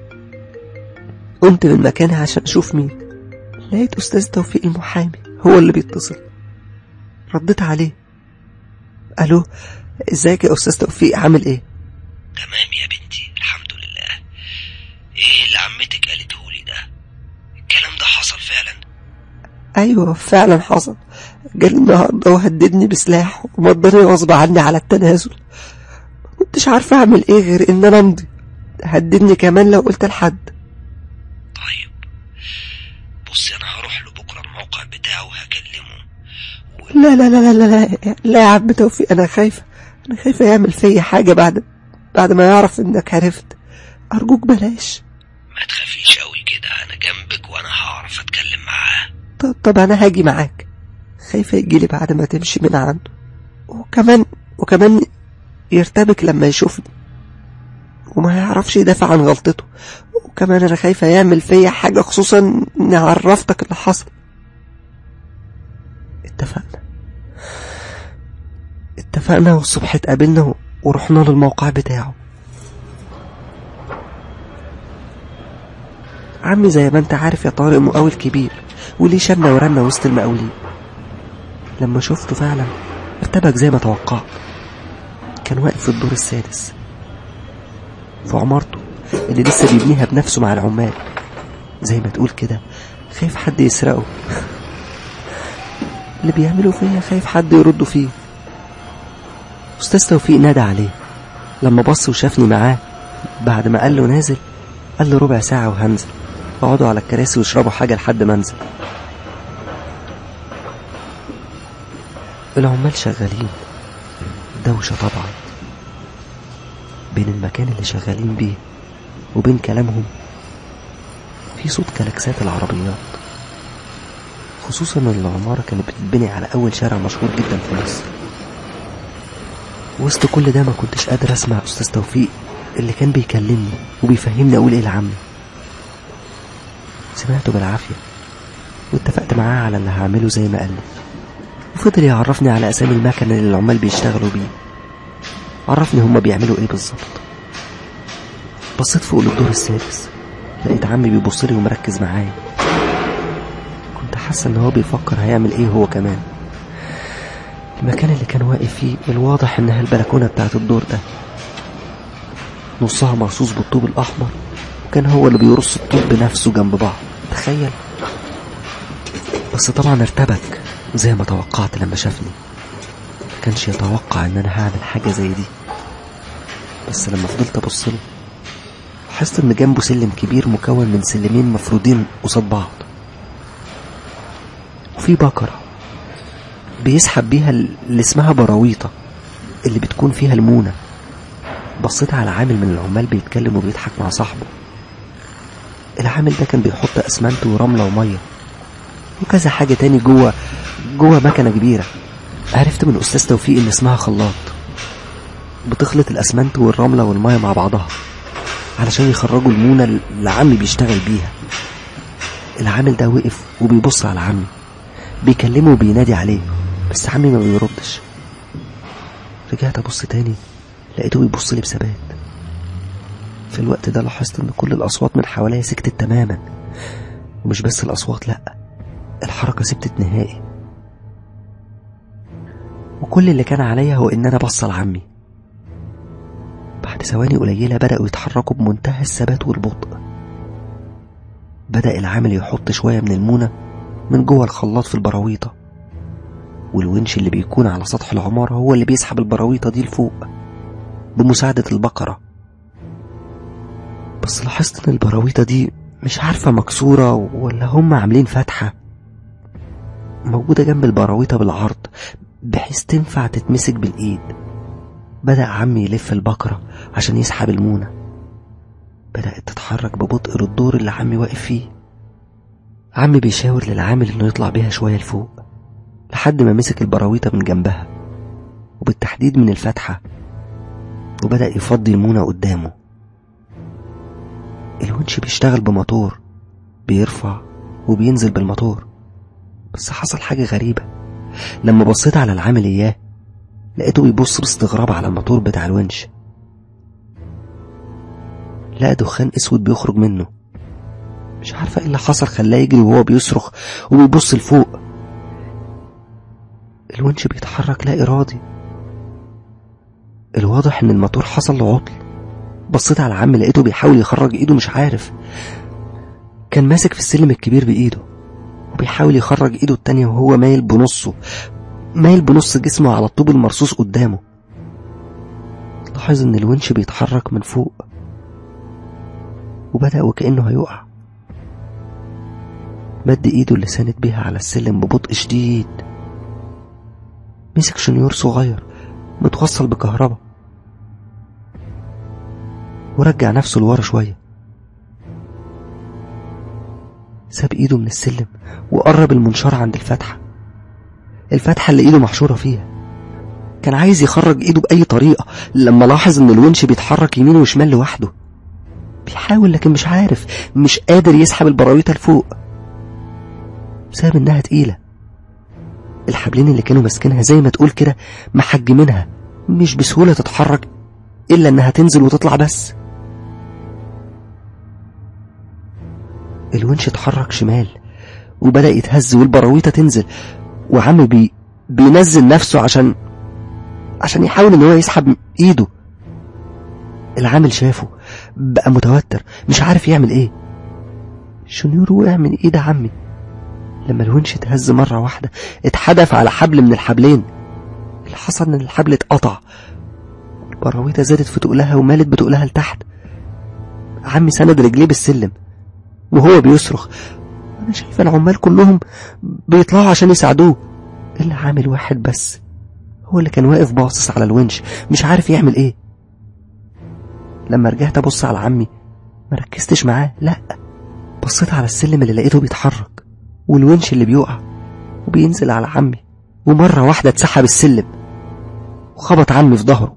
قمت من مكاني عشان اشوف مين لقيت استاذ توفيق المحامي هو اللي بيتصل رديت عليه الو ازيك يا استاذ توفيق عامل ايه تمام يا بنتي الحمد لله ايه اللي عمتك قالته لي ده الكلام ده حصل فعلا ايوه فعلا حصل جالي النهارده وهددني بسلاح ومضاني غصب عني على التنازل ما كنتش عارفه اعمل ايه غير ان انا امضي هددني كمان لو قلت لحد طيب بصي انا هروح له بكره الموقع بتاعه وهكلمه لا لا لا لا لا لا, لا يا عم توفيق انا خايفه انا خايفه يعمل فيا حاجه بعد بعد ما يعرف انك عرفت ارجوك بلاش ما تخافيش قوي كده انا جنبك وانا هعرف اتكلم معاه طب, طب انا هاجي معاك خايفه يجيلي بعد ما تمشي من عنده وكمان وكمان يرتبك لما يشوفني وما يعرفش يدافع عن غلطته وكمان انا خايفه يعمل فيا حاجه خصوصا اني عرفتك اللي حصل اتفقنا اتفقنا والصبح اتقابلنا و- ورحنا للموقع بتاعه عمي زي ما انت عارف يا طارق مقاول كبير وليه شنة ورنة وسط المقاولين لما شفته فعلا ارتبك زي ما توقعت كان واقف في الدور السادس في عمارته اللي لسه بيبنيها بنفسه مع العمال زي ما تقول كده خايف حد يسرقه اللي بيعمله فيا خايف حد يرده فيه أستاذ توفيق نادى عليه لما بص وشافني معاه بعد ما قال له نازل قال له ربع ساعة وهنزل اقعدوا على الكراسي واشربوا حاجة لحد ما انزل العمال شغالين دوشة طبعا بين المكان اللي شغالين بيه وبين كلامهم في صوت كلاكسات العربيات خصوصا ان العمارة كانت بتتبني على أول شارع مشهور جدا في مصر وسط كل ده ما كنتش قادر أسمع أستاذ توفيق اللي كان بيكلمني وبيفهمني أقول إيه لعمي سمعته بالعافية واتفقت معاه على اللي هعمله زي ما قال لي وفضل يعرفني على أسامي المكن اللي العمال بيشتغلوا بيه عرفني هما بيعملوا إيه بالظبط بصيت فوق للدور السادس لقيت عمي بيبص لي ومركز معايا كنت حاسة إن هو بيفكر هيعمل إيه هو كمان المكان اللي كان واقف فيه من الواضح إنها البلكونة بتاعت الدور ده نصها مرصوص بالطوب الأحمر وكان هو اللي بيرص الطوب بنفسه جنب بعض تخيل بس طبعا ارتبك زي ما توقعت لما شافني ما كانش يتوقع ان انا هعمل حاجة زي دي بس لما فضلت ابص له لاحظت ان جنبه سلم كبير مكون من سلمين مفرودين قصاد بعض وفي بكرة بيسحب بيها اللي اسمها براويطة اللي بتكون فيها المونة بصيت على عامل من العمال بيتكلم وبيضحك مع صاحبه العامل ده كان بيحط اسمنت ورملة ومية وكذا حاجة تاني جوه جوه مكنة كبيرة عرفت من أستاذ توفيق إن اسمها خلاط بتخلط الأسمنت والرملة والمية مع بعضها علشان يخرجوا المونة اللي عمي بيشتغل بيها العامل ده وقف وبيبص على عمي بيكلمه وبينادي عليه بس عمي ما بيردش رجعت أبص تاني لقيته بيبص لي بثبات في الوقت ده لاحظت إن كل الأصوات من حواليا سكتت تماما ومش بس الأصوات لأ الحركة سبتت نهائي وكل اللي كان عليا هو إن أنا بص لعمي بعد ثواني قليلة بدأوا يتحركوا بمنتهى الثبات والبطء بدأ العامل يحط شوية من المونة من جوه الخلاط في البراويطة والونش اللي بيكون على سطح العمارة هو اللي بيسحب البراويطة دي لفوق بمساعدة البقرة بس لاحظت إن البراويطة دي مش عارفة مكسورة ولا هم عاملين فتحة موجودة جنب البراويطة بالعرض بحيث تنفع تتمسك بالإيد بدأ عمي يلف البقرة عشان يسحب المونة بدأت تتحرك ببطء للدور اللي عمي واقف فيه عمي بيشاور للعامل إنه يطلع بيها شوية لفوق لحد ما مسك البراويطة من جنبها وبالتحديد من الفتحة وبدأ يفضي المونة قدامه الونش بيشتغل بموتور بيرفع وبينزل بالموتور بس حصل حاجة غريبة لما بصيت على العامل إياه لقيته بيبص باستغراب على الموتور بتاع الونش لقى دخان اسود بيخرج منه مش عارفة ايه اللي حصل خلاه يجري وهو بيصرخ وبيبص لفوق الونش بيتحرك لا إرادي الواضح إن الموتور حصل له عطل بصيت على عم لقيته بيحاول يخرج إيده مش عارف كان ماسك في السلم الكبير بإيده وبيحاول يخرج ايده التانية وهو مايل بنصه مايل بنص جسمه على الطوب المرصوص قدامه لاحظ ان الونش بيتحرك من فوق وبدأ وكأنه هيقع مد ايده اللي ساند بيها على السلم ببطء شديد مسك شنيور صغير متوصل بكهرباء ورجع نفسه لورا شوية ساب ايده من السلم وقرب المنشار عند الفتحة الفتحة اللي ايده محشورة فيها كان عايز يخرج ايده بأي طريقة لما لاحظ ان الونش بيتحرك يمين وشمال لوحده بيحاول لكن مش عارف مش قادر يسحب البراويطة لفوق بسبب انها تقيلة الحبلين اللي كانوا ماسكينها زي ما تقول كده محجمينها مش بسهولة تتحرك إلا إنها تنزل وتطلع بس الونش اتحرك شمال وبدأ يتهز والبراويطة تنزل وعم بي بينزل نفسه عشان عشان يحاول ان هو يسحب ايده العامل شافه بقى متوتر مش عارف يعمل ايه شنيور وقع من ايد عمي لما الونش اتهز مرة واحدة اتحدف على حبل من الحبلين اللي حصل ان الحبل اتقطع البراويطة زادت في تقلها ومالت بتقلها لتحت عمي سند رجليه بالسلم وهو بيصرخ انا شايف العمال كلهم بيطلعوا عشان يساعدوه الا عامل واحد بس هو اللي كان واقف باصص على الونش مش عارف يعمل ايه لما رجعت ابص على عمي ما ركزتش معاه لا بصيت على السلم اللي لقيته بيتحرك والونش اللي بيقع وبينزل على عمي ومرة واحدة اتسحب السلم وخبط عمي في ظهره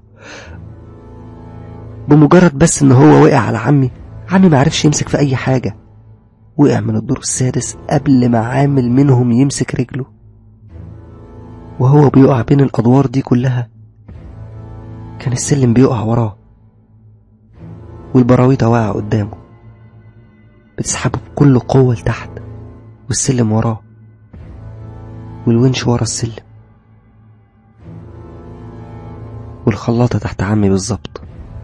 بمجرد بس ان هو وقع على عمي عمي معرفش يمسك في اي حاجة وقع من الدور السادس قبل ما عامل منهم يمسك رجله وهو بيقع بين الادوار دي كلها كان السلم بيقع وراه والبراويطة واقعة قدامه بتسحبه بكل قوة لتحت والسلم وراه والونش ورا السلم والخلاطة تحت عمي بالظبط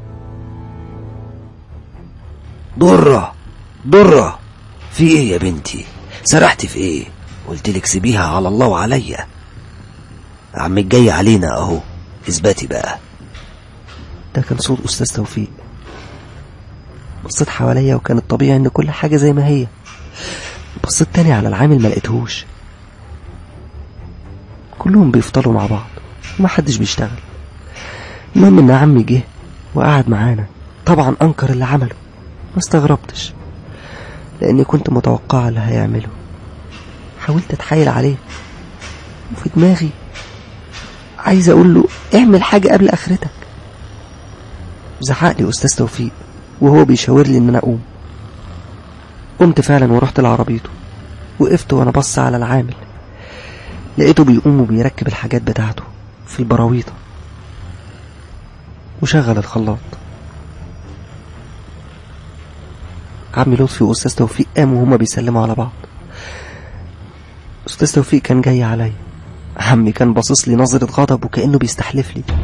ضرة ضرة في ايه يا بنتي سرحتي في ايه قلتلك سيبيها على الله وعليا عمك جاي علينا اهو اثباتي بقى ده كان صوت أستاذ توفيق بصيت حواليا وكان الطبيعي إن كل حاجة زي ما هي بصيت تاني على العامل ما لقيتهوش كلهم بيفضلوا مع بعض ومحدش بيشتغل المهم إن عمي جه وقعد معانا طبعا أنكر اللي عمله ما استغربتش لأني كنت متوقعة اللي هيعمله حاولت أتحايل عليه وفي دماغي عايز أقول له اعمل حاجة قبل آخرتك زعق لي أستاذ توفيق وهو بيشاور لي إن أنا أقوم قمت فعلا ورحت لعربيته وقفت وأنا بص على العامل لقيته بيقوم وبيركب الحاجات بتاعته في البراويطة وشغل الخلاط عمي لطفي وأستاذ توفيق قاموا وهما بيسلموا على بعض أستاذ توفيق كان جاي عليا عمي كان باصص لي نظرة غضب وكأنه بيستحلف لي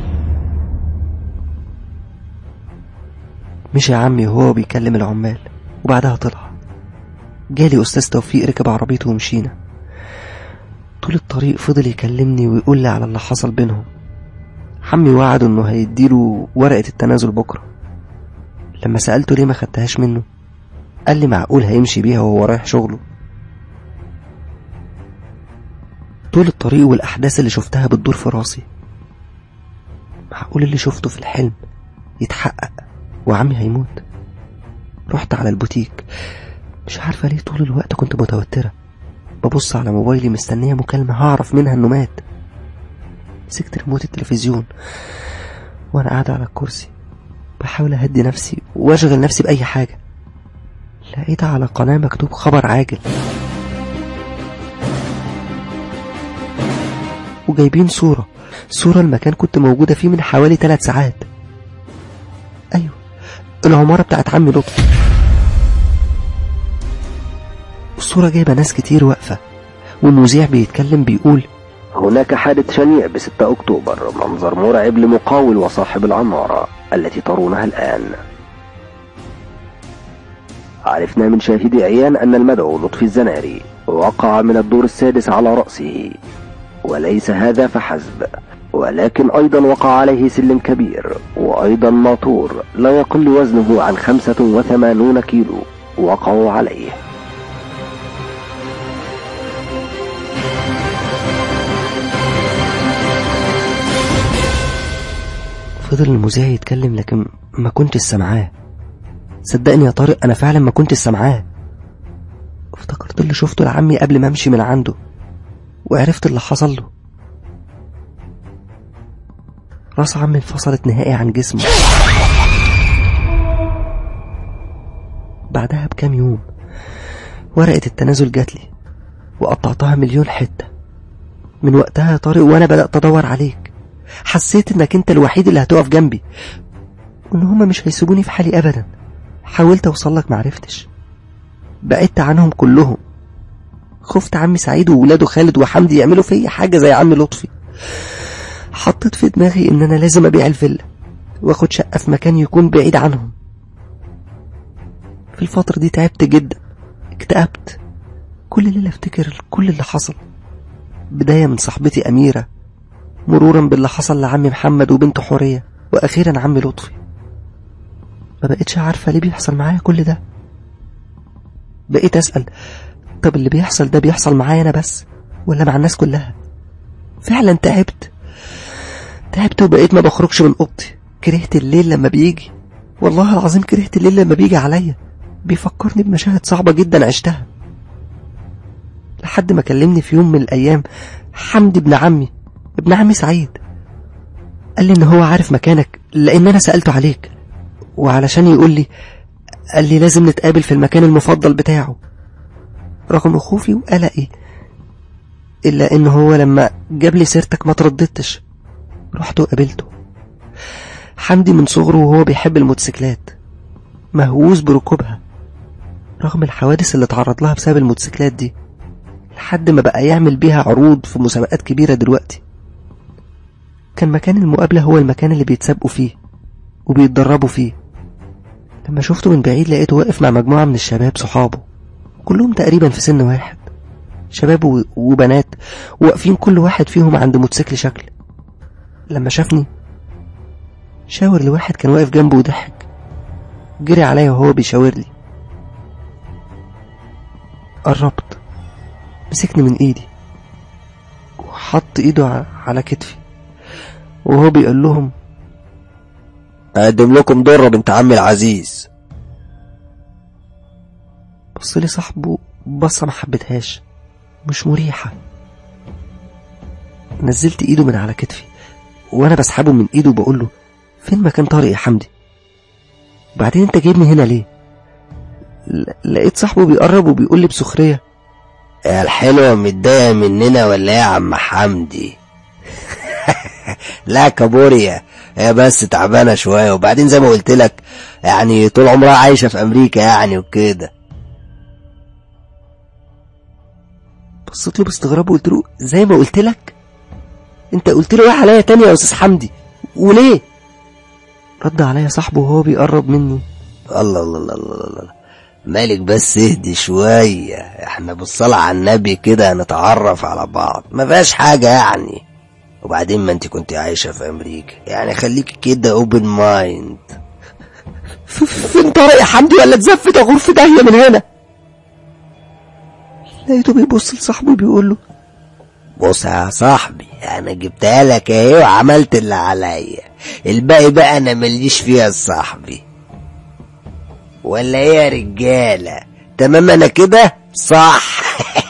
مشي عمي وهو بيكلم العمال وبعدها طلع جالي أستاذ توفيق ركب عربيته ومشينا طول الطريق فضل يكلمني ويقول لي على اللي حصل بينهم عمي وعده انه هيديله ورقة التنازل بكرة لما سألته ليه ما خدتهاش منه قال لي معقول هيمشي بيها وهو رايح شغله طول الطريق والأحداث اللي شفتها بتدور في راسي معقول اللي شفته في الحلم يتحقق وعمي هيموت رحت على البوتيك مش عارفة ليه طول الوقت كنت متوترة ببص على موبايلي مستنية مكالمة هعرف منها انه مات مسكت ريموت التلفزيون وانا قاعدة على الكرسي بحاول اهدي نفسي واشغل نفسي بأي حاجة لقيت على قناة مكتوب خبر عاجل وجايبين صورة صورة المكان كنت موجودة فيه من حوالي ثلاث ساعات أيوة العمارة بتاعت عمي لطفي الصورة جايبة ناس كتير واقفة والمذيع بيتكلم بيقول هناك حادث شنيع ب 6 أكتوبر منظر مرعب لمقاول وصاحب العمارة التي ترونها الآن عرفنا من شاهدي عيان أن المدعو لطفي الزناري وقع من الدور السادس على رأسه وليس هذا فحسب ولكن أيضا وقع عليه سلم كبير وأيضا ماطور لا يقل وزنه عن خمسة وثمانون كيلو وقعوا عليه فضل المذيع يتكلم لكن ما كنتش سامعاه صدقني يا طارق انا فعلا ما كنتش سامعاه افتكرت اللي شفته لعمي قبل ما امشي من عنده وعرفت اللي حصل له راس عمي انفصلت نهائي عن جسمه بعدها بكام يوم ورقة التنازل جاتلي وقطعتها مليون حتة من وقتها يا طارق وانا بدأت ادور عليك حسيت انك انت الوحيد اللي هتقف جنبي وان هما مش هيسيبوني في حالي ابدا حاولت اوصل لك معرفتش بعدت عنهم كلهم خفت عمي سعيد وولاده خالد وحمدي يعملوا فيا حاجة زي عمي لطفي حطيت في دماغي ان انا لازم ابيع الفيلا واخد شقة في مكان يكون بعيد عنهم في الفترة دي تعبت جدا اكتئبت كل ليلة افتكر كل اللي حصل بداية من صاحبتي أميرة مرورا باللي حصل لعمي محمد وبنته حورية وأخيرا عمي لطفي ما بقتش عارفة ليه بيحصل معايا كل ده بقيت أسأل طب اللي بيحصل ده بيحصل معايا أنا بس ولا مع الناس كلها فعلا تعبت تعبت وبقيت ما بخرجش من أوضتي كرهت الليل لما بيجي والله العظيم كرهت الليل لما بيجي عليا بيفكرني بمشاهد صعبة جدا عشتها لحد ما كلمني في يوم من الأيام حمدي ابن عمي ابن عمي سعيد قال لي إن هو عارف مكانك لأن أنا سألته عليك وعلشان يقول لي قال لي لازم نتقابل في المكان المفضل بتاعه رغم خوفي وقلقي إلا إن هو لما جاب لي سيرتك ما ترددتش رحت وقابلته حمدي من صغره وهو بيحب الموتوسيكلات مهووس بركوبها رغم الحوادث اللي اتعرض لها بسبب الموتوسيكلات دي لحد ما بقى يعمل بيها عروض في مسابقات كبيرة دلوقتي كان مكان المقابلة هو المكان اللي بيتسابقوا فيه وبيتدربوا فيه لما شفته من بعيد لقيته واقف مع مجموعة من الشباب صحابه كلهم تقريبا في سن واحد شباب و- وبنات واقفين كل واحد فيهم عند موتوسيكل شكل لما شافني شاور لواحد كان واقف جنبه وضحك جري عليا وهو بيشاور لي قربت مسكني من ايدي وحط ايده ع- على كتفي وهو بيقول لهم أقدم لكم درة بنت عمي العزيز بص لي صاحبه بصة ما حبتهاش مش مريحة نزلت ايده من على كتفي وانا بسحبه من ايده وبقول له فين مكان طارق يا حمدي وبعدين انت جايبني هنا ليه ل- لقيت صاحبه بيقرب وبيقول لي بسخرية يا الحلوة متضايقة مننا ولا ايه يا عم حمدي لا كابوريا هي بس تعبانة شوية وبعدين زي ما قلت لك يعني طول عمرها عايشة في أمريكا يعني وكده بصيت له باستغراب وقلت له زي ما قلت لك انت قلت له ايه عليا تاني يا استاذ حمدي وليه رد عليا صاحبه وهو بيقرب مني الله الله الله الله الله الله. مالك بس اهدي شوية احنا بالصلاة على النبي كده نتعرف على بعض ما فيهاش حاجة يعني وبعدين ما انت كنت عايشة في امريكا يعني خليكي كده اوبن مايند ف- فين طارق يا حمدي ولا اتزفت اغور في داهية من هنا لقيته بيبص لصاحبه بيقول له بص يا صاحبي انا جبتها لك اهي وعملت اللي عليا الباقي بقى انا مليش فيها يا صاحبي ولا ايه يا رجالة تمام انا كده صح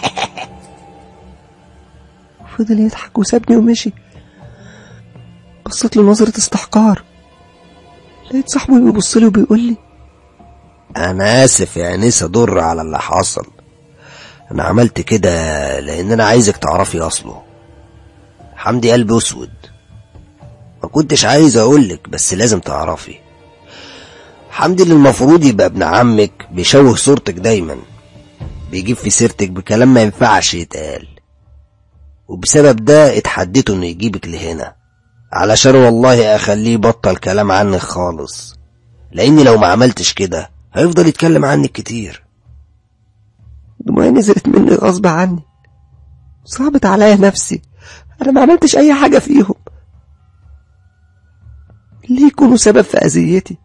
فضل يضحك وسابني ومشي بصيت له نظرة استحقار لقيت صاحبه بيبص لي وبيقول لي انا اسف يا انسة ضر على اللي حصل انا عملت كده لان انا عايزك تعرفي اصله حمدي قلبي اسود ما كنتش عايز اقولك بس لازم تعرفي حمدي اللي المفروض يبقى ابن عمك بيشوه صورتك دايما بيجيب في سيرتك بكلام ما ينفعش يتقال وبسبب ده اتحديته انه يجيبك لهنا علشان والله اخليه يبطل كلام عنك خالص لاني لو ما عملتش كده هيفضل يتكلم عنك كتير دموعي نزلت مني غصب عني صعبت عليا نفسي انا ما عملتش اي حاجة فيهم ليه يكونوا سبب في اذيتي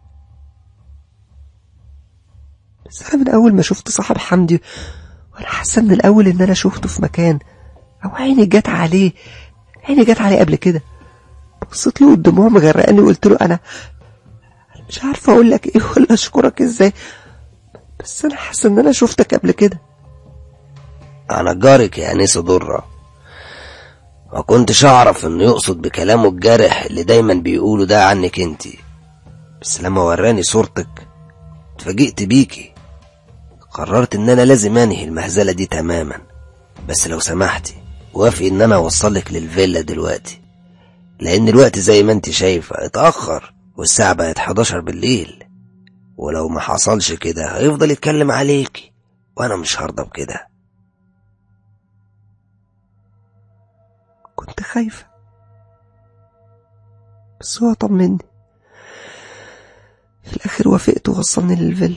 بس انا من اول ما شفت صاحب حمدي وانا حاسه من الاول ان انا شفته في مكان او عيني جت عليه عيني جت عليه قبل كده بصيت له والدموع مغرقاني وقلت له انا أنا مش عارفه اقول لك ايه ولا اشكرك ازاي بس انا حاسه ان انا شفتك قبل كده انا جارك يا انسه دره ما كنتش اعرف انه يقصد بكلامه الجارح اللي دايما بيقوله ده عنك انتي بس لما وراني صورتك اتفاجئت بيكي قررت ان انا لازم انهي المهزله دي تماما بس لو سمحتي وافقي ان انا اوصلك للفيلا دلوقتي لان الوقت زي ما انت شايفه اتاخر والساعه بقت 11 بالليل ولو ما حصلش كده هيفضل يتكلم عليكي وانا مش هرضى بكده كنت خايفة بس هو طمني في الآخر وافقت ووصلني للفيلا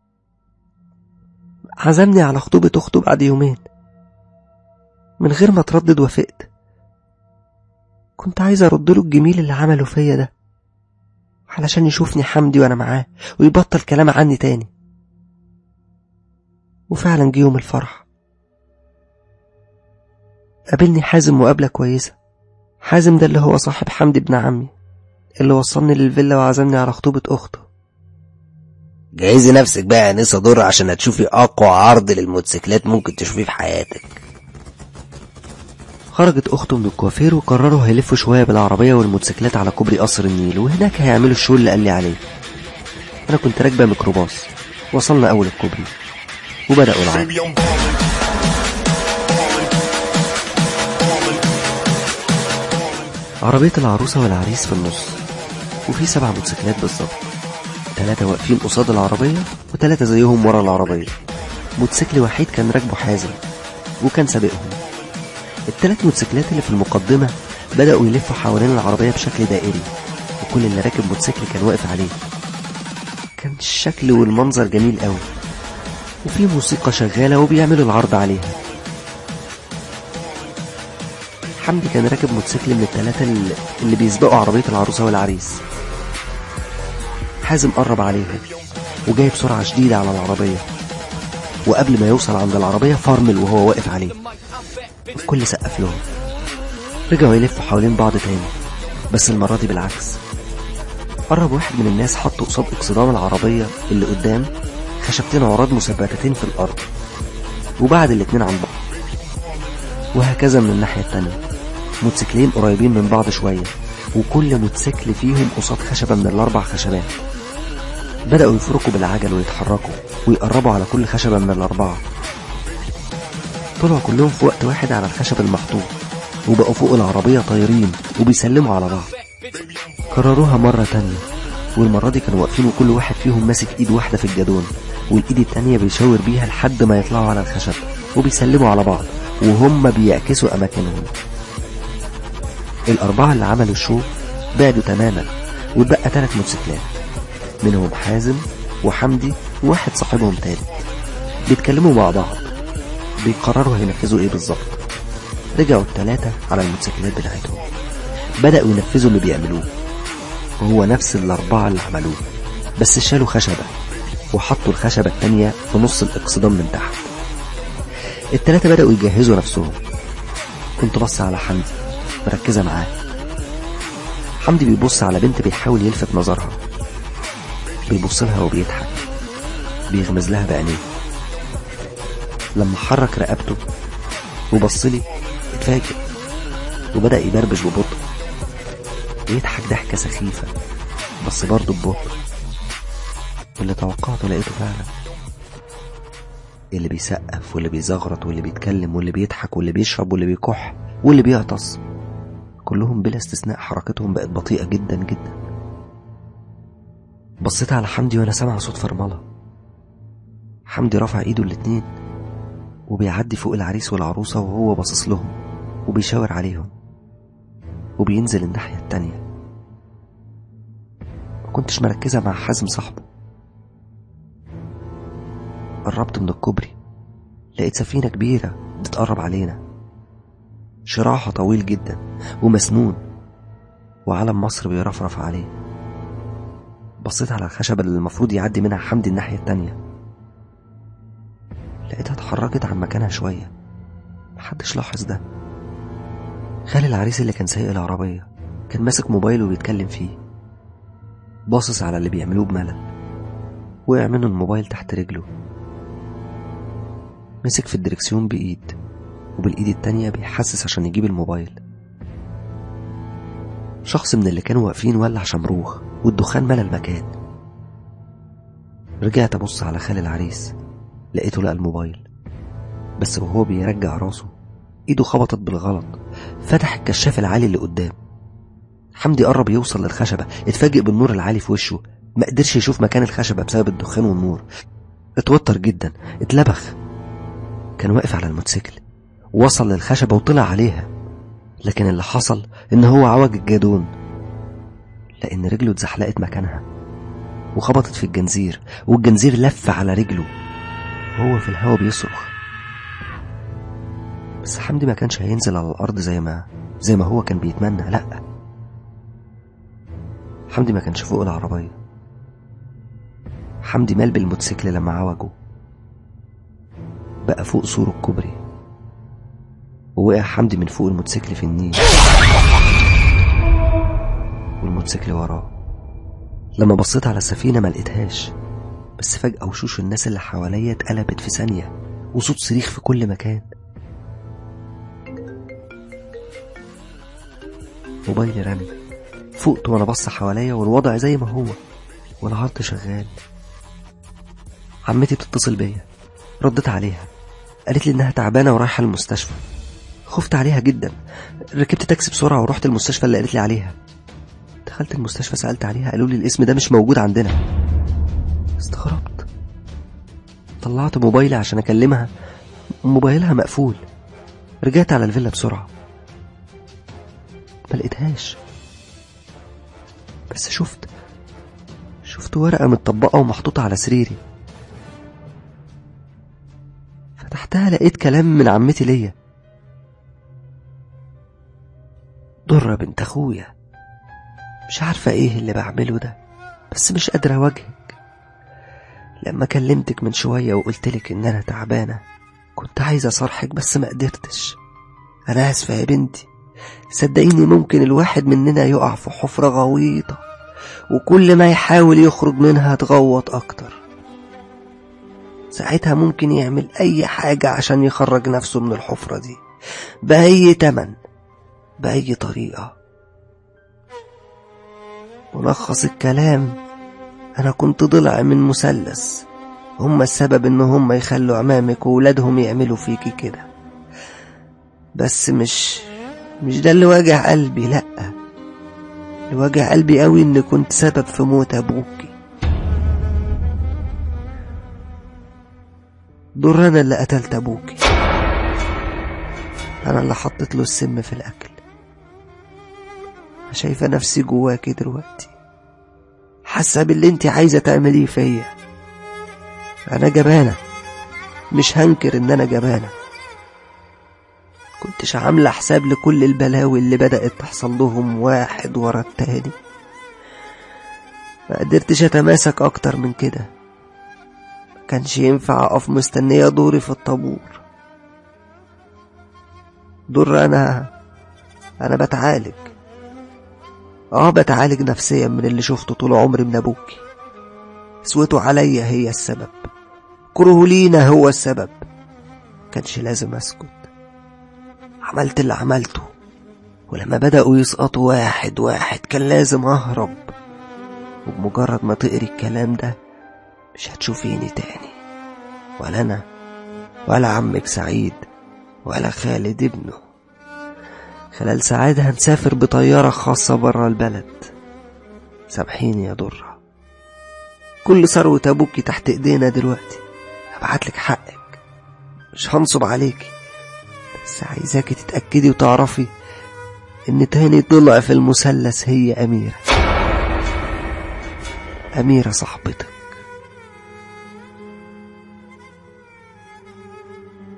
عزمني على خطوبة أخته بعد يومين من غير ما تردد وافقت كنت عايز أرد له الجميل اللي عمله فيا ده علشان يشوفني حمدي وأنا معاه ويبطل كلام عني تاني وفعلا جه يوم الفرح قابلني حازم مقابلة كويسة حازم ده اللي هو صاحب حمدي ابن عمي اللي وصلني للفيلا وعزمني على خطوبة أخته جهزي نفسك بقى يا انسه دره عشان هتشوفي اقوى عرض للموتوسيكلات ممكن تشوفيه في حياتك خرجت أخته من الكوافير وقرروا هيلفوا شوية بالعربية والموتوسيكلات على كوبري قصر النيل وهناك هيعملوا الشغل اللي قال لي عليه أنا كنت راكبة ميكروباص وصلنا أول الكوبري وبدأوا العرض Baby, I'm ballin'. عربية العروسة والعريس في النص وفي سبع موتوسيكلات بالظبط تلاتة واقفين قصاد العربية وتلاتة زيهم ورا العربية موتوسيكل وحيد كان راكبه حازم وكان سابقهم التلات موتوسيكلات اللي في المقدمة بدأوا يلفوا حوالين العربية بشكل دائري وكل اللي راكب موتوسيكل كان واقف عليه كان الشكل والمنظر جميل قوي وفي موسيقى شغالة وبيعملوا العرض عليها حمدي كان راكب موتوسيكل من التلاتة اللي- اللي بيسبقوا عربية العروسة والعريس حازم قرب عليهم وجاي بسرعة شديدة على العربية وقبل ما يوصل عند العربية فرمل وهو واقف عليه الكل سقف لهم رجعوا يلفوا حوالين بعض تاني بس المرة دي بالعكس قرب واحد من الناس حط قصاد اكسدام العربية اللي قدام خشبتين عراض مثبتتين في الأرض وبعد الاتنين عن بعض وهكذا من الناحية التانية موتوسيكلين قريبين من بعض شوية وكل موتوسيكل فيهم قصاد خشبة من الأربع خشبات بدأوا يفركوا بالعجل ويتحركوا ويقربوا على كل خشبة من الأربعة طلعوا كلهم في وقت واحد على الخشب المحطوط وبقوا فوق العربية طايرين وبيسلموا على بعض كرروها مرة تانية والمرة دي كانوا واقفين وكل واحد فيهم ماسك ايد واحدة في الجدون والايد التانية بيشاور بيها لحد ما يطلعوا على الخشب وبيسلموا على بعض وهم بيعكسوا أماكنهم الأربعة اللي عملوا الشو بعدوا تماما واتبقى تلات موتوسيكلات منهم حازم وحمدي وواحد صاحبهم تالت بيتكلموا مع بعض بيقرروا هينفذوا ايه بالظبط رجعوا التلاتة على الموتوسيكلات بتاعتهم بدأوا ينفذوا اللي بيعملوه وهو نفس الأربعة اللي عملوه بس شالوا خشبة وحطوا الخشبة التانية في نص الإقصدام من تحت التلاتة بدأوا يجهزوا نفسهم كنت بص على حمدي مركزة معاه حمدي بيبص على بنت بيحاول يلفت نظرها بيبص لها وبيضحك بيغمز لها بعينيه لما حرك رقبته وبص لي اتفاجئ وبدأ يبربش ببطء بيضحك ضحكة سخيفة بس برضه ببطء واللي توقعته لقيته فعلا اللي بيسقف واللي بيزغرط واللي بيتكلم واللي بيضحك واللي بيشرب واللي بيكح واللي بيعطس كلهم بلا استثناء حركتهم بقت بطيئة جدا جدا بصيت على حمدي وانا سامع صوت فرملة حمدي رفع ايده الاتنين وبيعدي فوق العريس والعروسة وهو باصص لهم وبيشاور عليهم وبينزل الناحية التانية ما كنتش مركزة مع حازم صاحبه قربت من الكوبري لقيت سفينة كبيرة بتقرب علينا شراعها طويل جدا ومسنون وعلم مصر بيرفرف عليه بصيت على الخشبة اللي المفروض يعدي منها حمدي الناحية التانية لقيتها اتحركت عن مكانها شوية محدش لاحظ ده خالي العريس اللي كان سايق العربية كان ماسك موبايله وبيتكلم فيه باصص على اللي بيعملوه بملل وقع منه الموبايل تحت رجله مسك في الدركسيون بإيد وبالإيد التانية بيحسس عشان يجيب الموبايل شخص من اللي كانوا واقفين ولع شمروخ والدخان ملى المكان رجعت أبص على خال العريس لقيته لقى الموبايل بس وهو بيرجع راسه ايده خبطت بالغلط فتح الكشاف العالي اللي قدام حمدي قرب يوصل للخشبة اتفاجئ بالنور العالي في وشه ما قدرش يشوف مكان الخشبة بسبب الدخان والنور اتوتر جدا اتلبخ كان واقف على الموتوسيكل وصل للخشبة وطلع عليها لكن اللي حصل ان هو عوج الجادون لان رجله اتزحلقت مكانها وخبطت في الجنزير والجنزير لف على رجله وهو في الهوا بيصرخ بس حمدي ما كانش هينزل على الارض زي ما زي ما هو كان بيتمنى لا حمدي ما كانش فوق العربيه حمدي مال بالموتوسيكل لما عوجه بقى فوق سور الكوبري ووقع حمدي من فوق الموتوسيكل في النيل والموتوسيكل وراه لما بصيت على السفينة ما لقيتهاش بس فجأة وشوش الناس اللي حواليا اتقلبت في ثانية وصوت صريخ في كل مكان موبايلي رن فقت وانا بص حواليا والوضع زي ما هو والعرض شغال عمتي بتتصل بيا ردت عليها قالت لي انها تعبانه ورايحه المستشفى خفت عليها جدا ركبت تاكسي بسرعه ورحت المستشفى اللي قالت لي عليها دخلت المستشفى سالت عليها قالوا لي الاسم ده مش موجود عندنا استغربت طلعت موبايلي عشان اكلمها موبايلها مقفول رجعت على الفيلا بسرعه ما لقيتهاش بس شفت شفت ورقة متطبقة ومحطوطة على سريري فتحتها لقيت كلام من عمتي ليا ضرة بنت أخويا مش عارفة إيه اللي بعمله ده بس مش قادرة أواجهك لما كلمتك من شوية وقلتلك إن أنا تعبانة كنت عايزة أصارحك بس ما قدرتش أنا آسفة يا بنتي صدقيني ممكن الواحد مننا يقع في حفرة غويطة وكل ما يحاول يخرج منها تغوط أكتر ساعتها ممكن يعمل أي حاجة عشان يخرج نفسه من الحفرة دي بأي تمن بأي طريقة ملخص الكلام أنا كنت ضلع من مثلث هما السبب إن هما يخلوا عمامك وولادهم يعملوا فيكي كده بس مش مش ده اللي واجع قلبي لأ اللي واجع قلبي قوي إن كنت سبب في موت أبوكي دور أنا اللي قتلت أبوكي أنا اللي حطيت له السم في الأكل شايفة نفسي جواكي دلوقتي حاسة باللي انت عايزة تعمليه فيا أنا جبانة مش هنكر إن أنا جبانة كنتش عاملة حساب لكل البلاوي اللي بدأت تحصل لهم واحد ورا التاني ما قدرتش أتماسك أكتر من كده ما كانش ينفع أقف مستنية دوري في الطابور دور أنا أنا بتعالج اه بتعالج نفسيا من اللي شفته طول عمري من أبوكي قسوته عليا هي السبب كرهه لينا هو السبب كانش لازم أسكت عملت اللي عملته ولما بدأوا يسقطوا واحد واحد كان لازم أهرب وبمجرد ما تقري الكلام ده مش هتشوفيني تاني ولا أنا ولا عمك سعيد ولا خالد ابنه خلال ساعات هنسافر بطيارة خاصة برا البلد سامحيني يا درة كل ثروة أبوكي تحت إيدينا دلوقتي هبعتلك حقك مش هنصب عليكي بس عايزاكي تتأكدي وتعرفي إن تاني ضلع في المثلث هي أميرة أميرة صاحبتك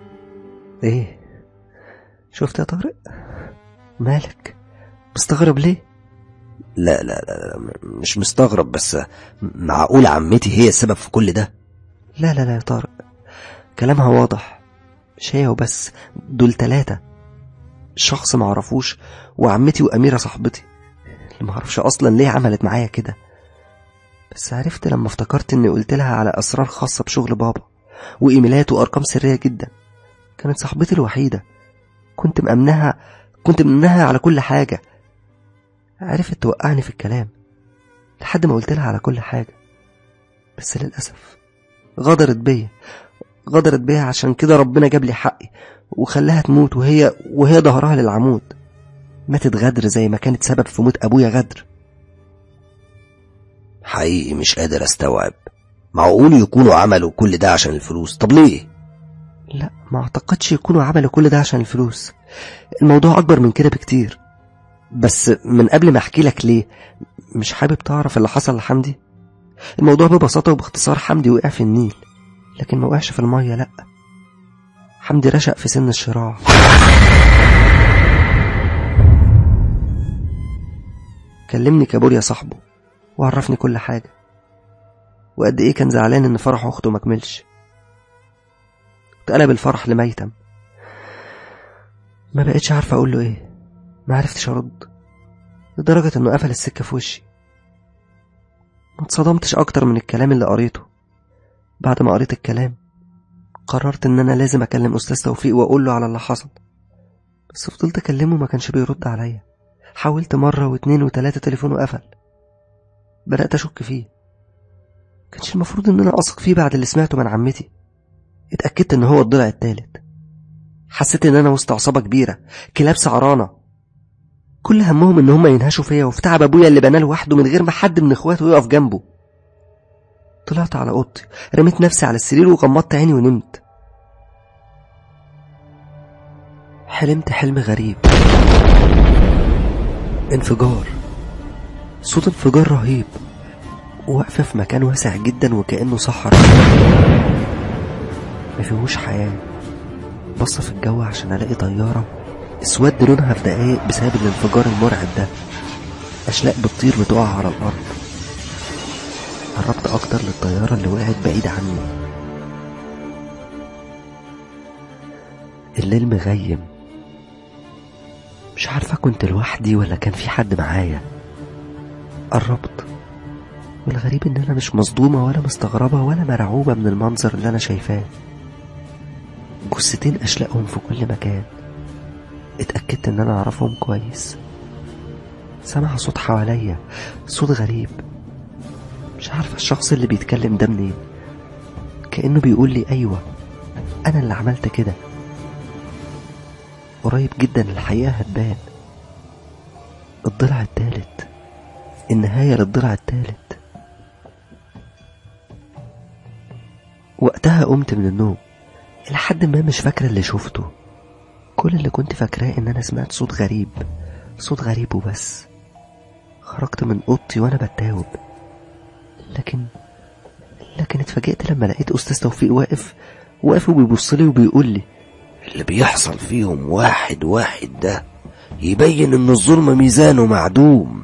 ايه شفت يا طارق مالك مستغرب ليه لا لا لا, لا م- مش مستغرب بس معقول عمتي هي السبب في كل ده لا لا لا يا طارق كلامها واضح مش هي وبس دول تلاتة شخص معرفوش وعمتي وأميرة صاحبتي اللي معرفش أصلا ليه عملت معايا كده بس عرفت لما افتكرت إني قلت لها على أسرار خاصة بشغل بابا وإيميلات وأرقام سرية جدا كانت صاحبتي الوحيدة كنت مأمنها كنت مأمنها على كل حاجة عرفت توقعني في الكلام لحد ما قلت لها على كل حاجة بس للأسف غدرت بيا غدرت بيا عشان كده ربنا جاب لي حقي وخلاها تموت وهي وهي ظهرها للعمود ماتت غدر زي ما كانت سبب في موت ابويا غدر حقيقي مش قادر استوعب معقول يكونوا عملوا كل ده عشان الفلوس طب ليه لا ما اعتقدش يكونوا عملوا كل ده عشان الفلوس الموضوع اكبر من كده بكتير بس من قبل ما احكي لك ليه مش حابب تعرف اللي حصل لحمدي الموضوع ببساطة وباختصار حمدي وقع في النيل لكن ما وقعش في المية لا حمدي رشق في سن الشراع كلمني كابوريا صاحبه وعرفني كل حاجة وقد ايه كان زعلان ان فرح اخته مكملش اتقلب الفرح لميتم ما بقتش عارفة اقول له ايه ما عرفتش ارد لدرجة انه قفل السكة في وشي ما اتصدمتش اكتر من الكلام اللي قريته بعد ما قريت الكلام قررت ان انا لازم اكلم استاذ توفيق واقول له على اللي حصل بس فضلت اكلمه ما كانش بيرد عليا حاولت مرة واتنين وتلاتة تليفونه قفل بدأت أشك فيه كانش المفروض إن أنا أثق فيه بعد اللي سمعته من عمتي اتأكدت إن هو الضلع التالت حسيت إن أنا وسط عصابة كبيرة كلاب سعرانة كل همهم إن هم ينهشوا فيا وفي تعب أبويا اللي بناه لوحده من غير ما حد من إخواته يقف جنبه طلعت على أوضتي رميت نفسي على السرير وغمضت عيني ونمت حلمت حلم غريب انفجار صوت انفجار رهيب واقفة في مكان واسع جدا وكأنه صحراء ما فيهوش حياة بص في الجو عشان ألاقي طيارة اسود لونها في دقايق بسبب الانفجار المرعب ده أشلاء بتطير بتقع على الأرض قربت أكتر للطيارة اللي وقعت بعيد عني الليل مغيم مش عارفة كنت لوحدي ولا كان في حد معايا قربت والغريب ان انا مش مصدومة ولا مستغربة ولا مرعوبة من المنظر اللي انا شايفاه جثتين اشلاقهم في كل مكان اتأكدت ان انا اعرفهم كويس سمع صوت حواليا صوت غريب مش عارفة الشخص اللي بيتكلم ده منين كأنه بيقول لي ايوه انا اللي عملت كده قريب جدا الحقيقة هتبان الضلع التالت النهاية للضلع التالت وقتها قمت من النوم لحد ما مش فاكرة اللي شفته كل اللي كنت فاكراه ان انا سمعت صوت غريب صوت غريب وبس خرجت من اوضتي وانا بتاوب لكن لكن اتفاجئت لما لقيت استاذ توفيق واقف واقف وبيبص لي وبيقول لي اللي بيحصل فيهم واحد واحد ده يبين ان الظلم ميزانه معدوم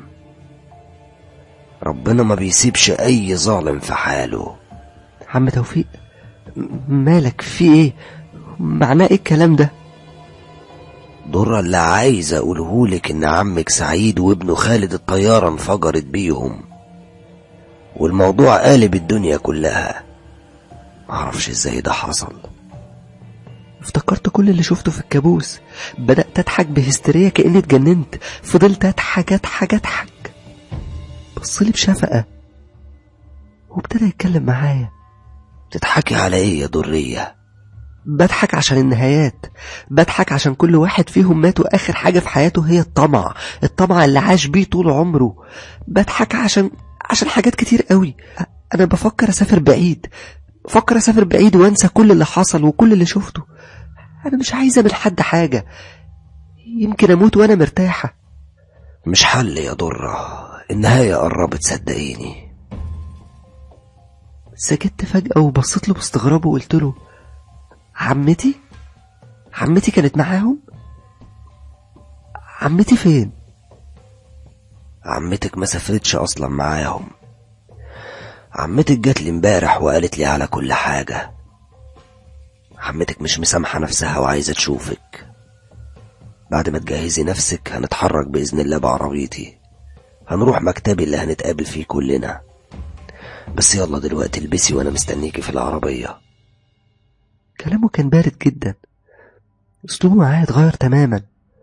ربنا ما بيسيبش اي ظالم في حاله عم توفيق م- مالك في ايه معناه ايه الكلام ده ضر اللي عايز اقولهولك ان عمك سعيد وابنه خالد الطيارة انفجرت بيهم والموضوع قالب الدنيا كلها معرفش ازاي ده حصل افتكرت كل اللي شفته في الكابوس بدأت أضحك بهستيريا كأني اتجننت فضلت أضحك أضحك أضحك بصلي بشفقة وابتدى يتكلم معايا تضحكي على ايه يا ضرية بضحك عشان النهايات بضحك عشان كل واحد فيهم مات وآخر حاجة في حياته هي الطمع الطمع اللي عاش بيه طول عمره بضحك عشان عشان حاجات كتير قوي أنا بفكر أسافر بعيد بفكر أسافر بعيد وأنسى كل اللي حصل وكل اللي شفته أنا مش عايزة من حد حاجة يمكن أموت وأنا مرتاحة مش حل يا ضرة النهاية قربت صدقيني سكت فجأة وبصيت له باستغراب وقلت له عمتي عمتي كانت معاهم عمتي فين عمتك ما سافرتش اصلا معاهم عمتك جات لي امبارح وقالت لي على كل حاجة عمتك مش مسامحة نفسها وعايزة تشوفك بعد ما تجهزي نفسك هنتحرك بإذن الله بعربيتي هنروح مكتبي اللي هنتقابل فيه كلنا بس يلا دلوقتي البسي وانا مستنيكي في العربية كلامه كان بارد جدا اسلوبه معايا اتغير تماما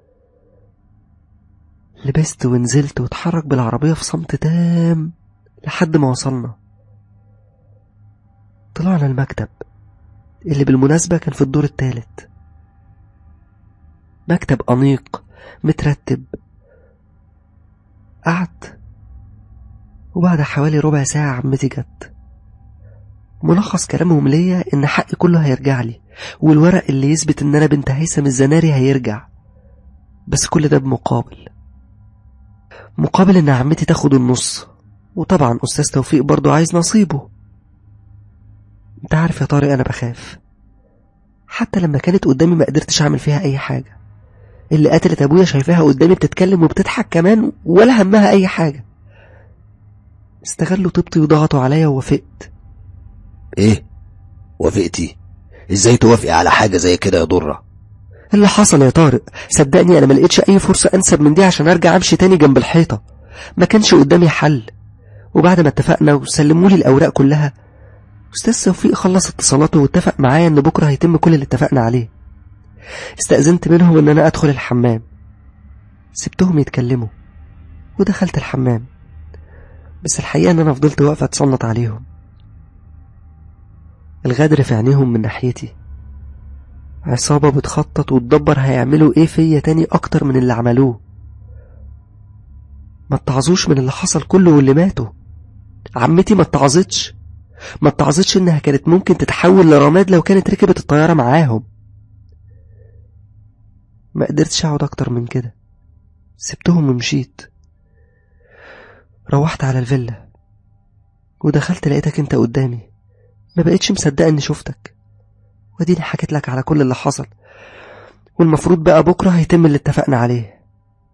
لبست ونزلت واتحرك بالعربية في صمت تام لحد ما وصلنا طلعنا المكتب اللي بالمناسبة كان في الدور التالت مكتب أنيق مترتب قعدت وبعد حوالي ربع ساعة عمتي جت ملخص كلامهم ليا إن حقي كله هيرجع لي والورق اللي يثبت إن أنا بنت هيثم الزناري هيرجع بس كل ده بمقابل مقابل إن عمتي تاخد النص وطبعا أستاذ توفيق برضو عايز نصيبه انت عارف يا طارق أنا بخاف حتى لما كانت قدامي ما قدرتش أعمل فيها أي حاجة اللي قتلت أبويا شايفاها قدامي بتتكلم وبتضحك كمان ولا همها أي حاجة استغلوا طيبتي وضغطوا عليا ووافقت ايه وافقتي ازاي توافقي على حاجة زي كده يا ضرة اللي حصل يا طارق صدقني انا ما لقيتش اي فرصه انسب من دي عشان ارجع امشي تاني جنب الحيطه ما كانش قدامي حل وبعد ما اتفقنا وسلموا لي الاوراق كلها استاذ توفيق خلص اتصالاته واتفق معايا ان بكره هيتم كل اللي اتفقنا عليه استأذنت منهم ان انا ادخل الحمام سبتهم يتكلموا ودخلت الحمام بس الحقيقه ان انا فضلت واقفه اتصنت عليهم الغدر في عينيهم من ناحيتي عصابة بتخطط وتدبر هيعملوا ايه فيا تاني اكتر من اللي عملوه ما اتعظوش من اللي حصل كله واللي ماتوا عمتي ما اتعظتش ما اتعظتش انها كانت ممكن تتحول لرماد لو كانت ركبت الطيارة معاهم ما قدرتش اقعد اكتر من كده سبتهم ومشيت روحت على الفيلا ودخلت لقيتك انت قدامي ما بقتش مصدقة اني شفتك واديني حكيت لك على كل اللي حصل والمفروض بقى بكرة هيتم اللي اتفقنا عليه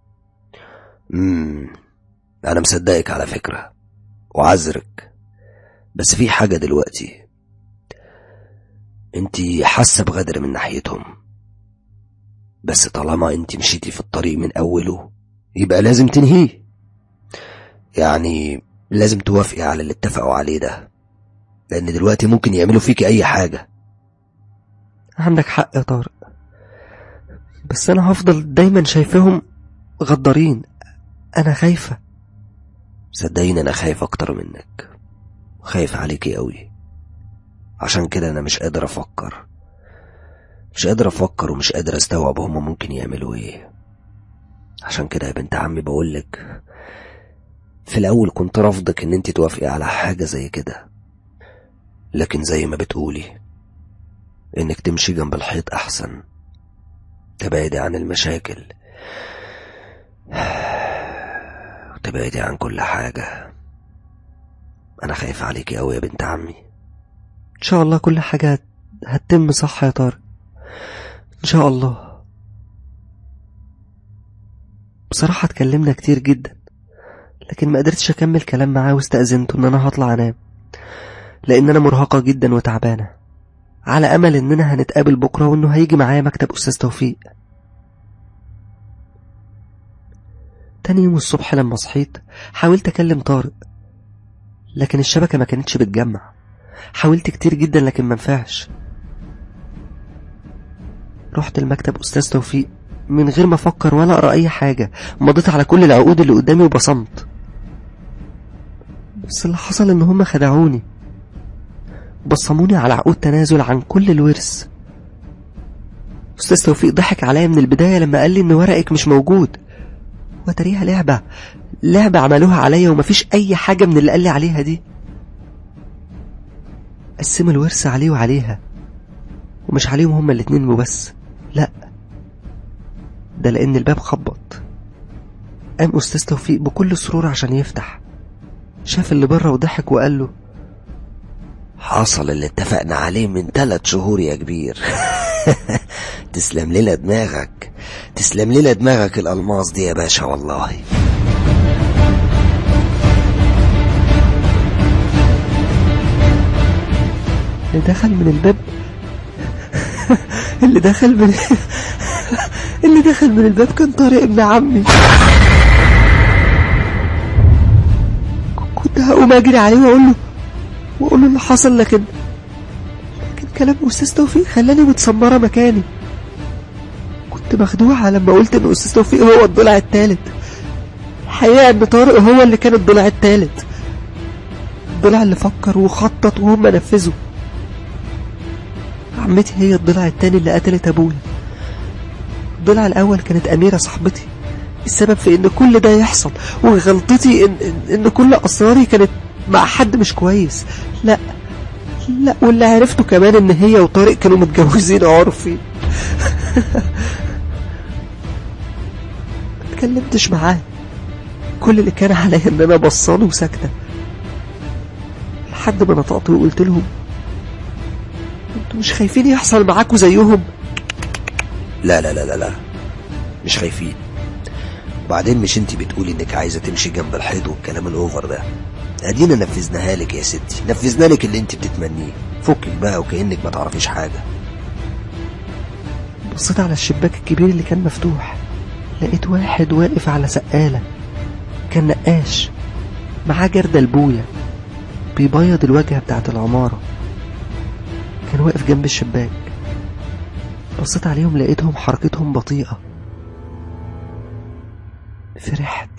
امم انا مصدقك على فكرة وعذرك بس في حاجة دلوقتي انتي حاسة بغدر من ناحيتهم بس طالما انتي مشيتي في الطريق من اوله يبقى لازم تنهيه يعني لازم توافقي على اللي اتفقوا عليه ده لان دلوقتي ممكن يعملوا فيكي اي حاجة عندك حق يا طارق بس انا هفضل دايما شايفاهم غدارين انا خايفة صدقيني انا خايف اكتر منك خايف عليكي قوي عشان كده انا مش قادر افكر مش قادر افكر ومش قادر استوعب هما ممكن يعملوا ايه عشان كده يا بنت عمي بقولك في الاول كنت رافضك ان انت توافقي على حاجة زي كده لكن زي ما بتقولي انك تمشي جنب الحيط احسن تبعدي عن المشاكل وتبعدي عن كل حاجة انا خايف عليكي قوي يا بنت عمي ان شاء الله كل حاجة هت- هتتم صح يا طارق ان شاء الله بصراحة اتكلمنا كتير جدا لكن ما قدرتش اكمل كلام معاه واستأذنته ان انا هطلع انام لان انا مرهقة جدا وتعبانة على امل اننا هنتقابل بكرة وانه هيجي معايا مكتب استاذ توفيق تاني يوم الصبح لما صحيت حاولت اكلم طارق لكن الشبكة ما كانتش بتجمع حاولت كتير جدا لكن منفعش رحت المكتب أستاذ توفيق من غير ما أفكر ولا أقرأ أي حاجة مضيت على كل العقود اللي قدامي وبصمت بس اللي حصل إن هما خدعوني بصموني على عقود تنازل عن كل الورث أستاذ توفيق ضحك عليا من البداية لما قال لي إن ورقك مش موجود وتريها لعبة لعبة عملوها عليا ومفيش أي حاجة من اللي قال لي عليها دي قسموا الورث عليه وعليها ومش عليهم هما الاتنين وبس لا ده لأن الباب خبط قام أستاذ توفيق بكل سرور عشان يفتح شاف اللي بره وضحك وقال له حصل اللي اتفقنا عليه من ثلاث شهور يا كبير تسلم لنا دماغك تسلم لنا دماغك الألماس دي يا باشا والله اللي دخل من الباب اللي دخل من اللي دخل من الباب كان طارق ابن عمي كنت هقوم اجري عليه واقول له واقول له اللي حصل لكن لكن كلام استاذ توفيق خلاني متسمره مكاني كنت مخدوعه لما قلت ان استاذ توفيق هو الضلع الثالث الحقيقه ان طارق هو اللي كان الضلع الثالث الضلع اللي فكر وخطط وهم نفذوا عمتي هي الضلع التاني اللي قتلت ابويا الضلع الاول كانت اميره صاحبتي السبب في ان كل ده يحصل وغلطتي ان, إن, إن كل اسراري كانت مع حد مش كويس لا لا واللي عرفته كمان ان هي وطارق كانوا متجوزين عرفي ما اتكلمتش معاه كل اللي كان عليا ان انا بصاله وساكته لحد ما نطقت وقلت لهم انتوا مش خايفين يحصل معاكوا زيهم لا لا لا لا لا مش خايفين وبعدين مش انت بتقولي انك عايزه تمشي جنب الحيط والكلام الاوفر ده ادينا نفذناها لك يا ستي نفذنا لك اللي انت بتتمنيه فكك بقى وكانك ما تعرفيش حاجه بصيت على الشباك الكبير اللي كان مفتوح لقيت واحد واقف على سقالة كان نقاش معاه جردل بويا بيبيض الواجهة بتاعت العمارة كان واقف جنب الشباك بصيت عليهم لقيتهم حركتهم بطيئة فرحت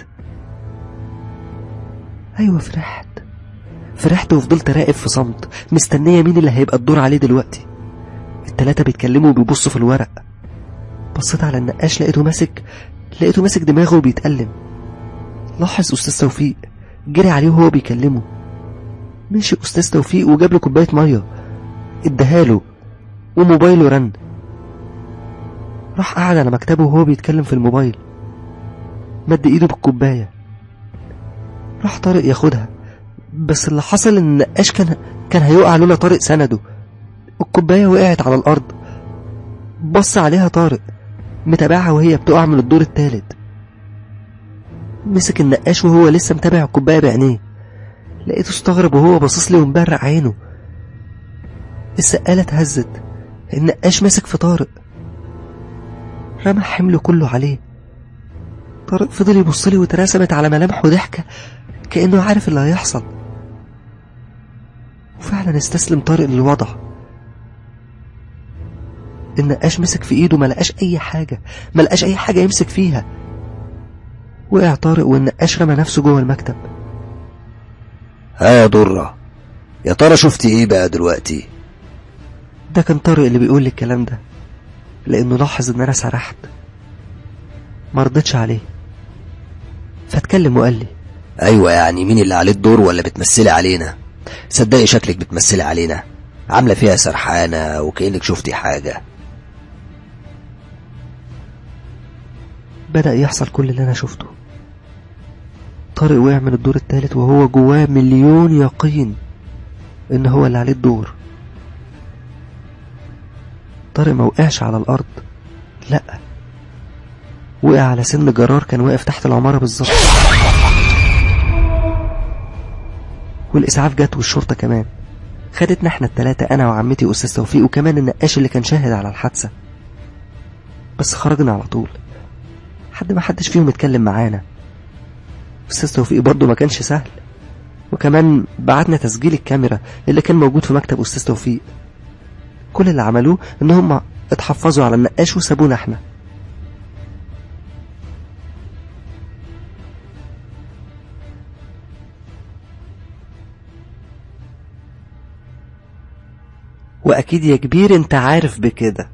أيوة فرحت فرحت وفضلت راقب في صمت مستنية مين اللي هيبقى الدور عليه دلوقتي التلاتة بيتكلموا وبيبصوا في الورق بصيت على النقاش لقيته ماسك لقيته ماسك دماغه وبيتألم لاحظ أستاذ توفيق جري عليه وهو بيكلمه مشي أستاذ توفيق وجاب له كوباية مية اداهاله وموبايله رن راح قعد على مكتبه وهو بيتكلم في الموبايل مد ايده بالكوباية راح طارق ياخدها بس اللي حصل ان النقاش كان كان هيقع لولا طارق سنده الكوباية وقعت على الأرض بص عليها طارق متابعها وهي بتقع من الدور التالت مسك النقاش وهو لسه متابع الكوباية بعينيه لقيته استغرب وهو باصص لي ومبرق عينه السقالة اتهزت النقاش ماسك في طارق رمى حمله كله عليه طارق فضل يبص لي واترسمت على ملامحه ضحكة كأنه عارف اللي هيحصل وفعلا استسلم طارق للوضع النقاش مسك في ايده ما لقاش اي حاجة ما لقاش اي حاجة يمسك فيها وقع طارق والنقاش رمى نفسه جوه المكتب ها يا درة يا ترى شفتي ايه بقى دلوقتي ده كان طارق اللي بيقول لي الكلام ده لانه لاحظ ان انا سرحت ما رضيتش عليه فاتكلم وقال لي ايوه يعني مين اللي عليه الدور ولا بتمثلي علينا صدقي شكلك بتمثلي علينا عامله فيها سرحانه وكانك شفتي حاجه بدأ يحصل كل اللي أنا شفته طارق وقع من الدور التالت وهو جواه مليون يقين إن هو اللي عليه الدور طارق ما وقعش على الأرض لأ وقع على سن جرار كان واقف تحت العمارة بالظبط والإسعاف جت والشرطة كمان خدتنا احنا التلاتة أنا وعمتي وأستاذ توفيق وكمان النقاش اللي كان شاهد على الحادثة بس خرجنا على طول حد ما حدش فيهم اتكلم معانا أستاذ توفيق برضه ما كانش سهل وكمان بعتنا تسجيل الكاميرا اللي كان موجود في مكتب أستاذ توفيق كل اللي عملوه إن هم اتحفظوا على النقاش وسابونا احنا وأكيد يا كبير أنت عارف بكده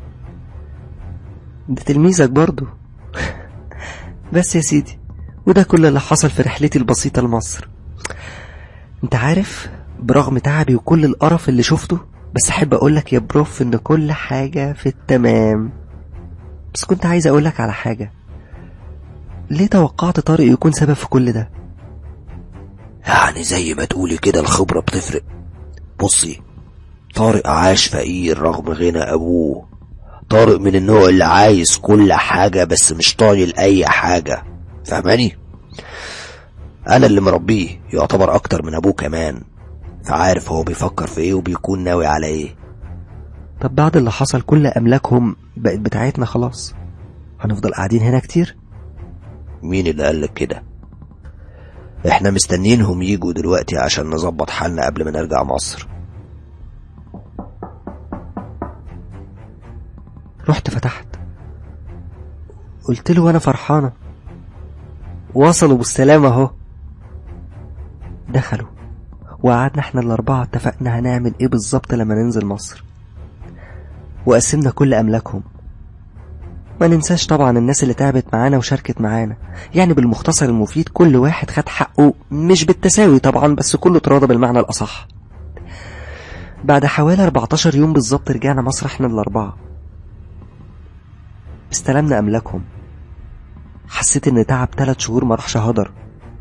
ده تلميذك برضه بس يا سيدي وده كل اللي حصل في رحلتي البسيطة لمصر انت عارف برغم تعبي وكل القرف اللي شفته بس احب اقولك يا بروف ان كل حاجة في التمام بس كنت عايز اقولك على حاجة ليه توقعت طارق يكون سبب في كل ده يعني زي ما تقولي كده الخبرة بتفرق بصي طارق عاش فقير رغم غنى ابوه طارق من النوع اللي عايز كل حاجة بس مش طايل اي حاجة فاهماني انا اللي مربيه يعتبر اكتر من ابوه كمان فعارف هو بيفكر في ايه وبيكون ناوي على ايه طب بعد اللي حصل كل أملاكهم بقت بتاعتنا خلاص هنفضل قاعدين هنا كتير مين اللي قالك كده احنا مستنينهم يجوا دلوقتي عشان نظبط حالنا قبل ما نرجع مصر رحت فتحت قلت له وانا فرحانة وصلوا بالسلامة اهو دخلوا وقعدنا احنا الأربعة اتفقنا هنعمل ايه بالظبط لما ننزل مصر وقسمنا كل أملاكهم ما ننساش طبعا الناس اللي تعبت معانا وشاركت معانا يعني بالمختصر المفيد كل واحد خد حقه مش بالتساوي طبعا بس كله تراضى بالمعنى الأصح بعد حوالي 14 يوم بالظبط رجعنا مصر احنا الأربعة استلمنا أملاكهم حسيت إن تعب تلات شهور ما راحش هدر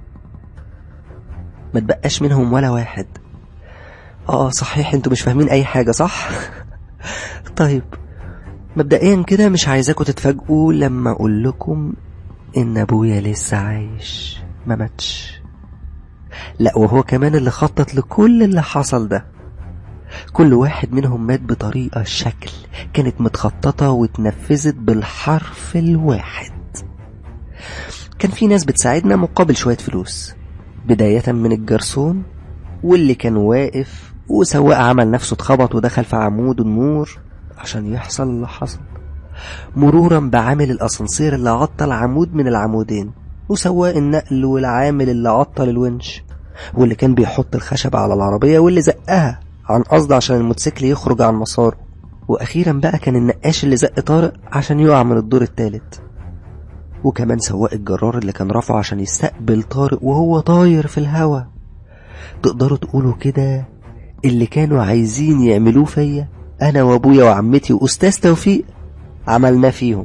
ما تبقاش منهم ولا واحد اه صحيح انتوا مش فاهمين اي حاجة صح طيب مبدئيا كده مش عايزاكم تتفاجئوا لما اقول لكم ان ابويا لسه عايش ما ماتش لا وهو كمان اللي خطط لكل اللي حصل ده كل واحد منهم مات بطريقة شكل كانت متخططة واتنفذت بالحرف الواحد كان في ناس بتساعدنا مقابل شوية فلوس بداية من الجرسون واللي كان واقف وسواق عمل نفسه اتخبط ودخل في عمود النور عشان يحصل اللي حصل مرورا بعامل الاسانسير اللي عطل عمود من العمودين وسواق النقل والعامل اللي عطل الونش واللي كان بيحط الخشب على العربية واللي زقها عن قصد عشان الموتوسيكل يخرج عن مساره واخيرا بقى كان النقاش اللي زق طارق عشان يقع من الدور التالت وكمان سواق الجرار اللي كان رافعه عشان يستقبل طارق وهو طاير في الهوا تقدروا تقولوا كده اللي كانوا عايزين يعملوه فيا انا وابويا وعمتي واستاذ توفيق عملناه فيهم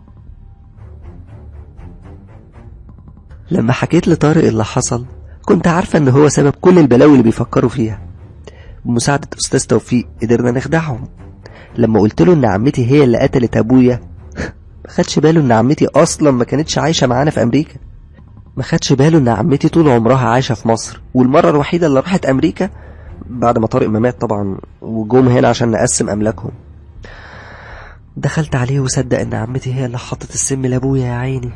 لما حكيت لطارق اللي حصل كنت عارفة ان هو سبب كل البلاوي اللي بيفكروا فيها بمساعدة استاذ توفيق قدرنا نخدعهم لما قلت له ان عمتي هي اللي قتلت ابويا ما خدش باله ان عمتي اصلا ما كانتش عايشة معانا في امريكا ما خدش باله ان عمتي طول عمرها عايشة في مصر والمرة الوحيدة اللي راحت امريكا بعد ما طارق ما مات طبعا وجم هنا عشان نقسم املاكهم دخلت عليه وصدق ان عمتي هي اللي حطت السم لابويا يا عيني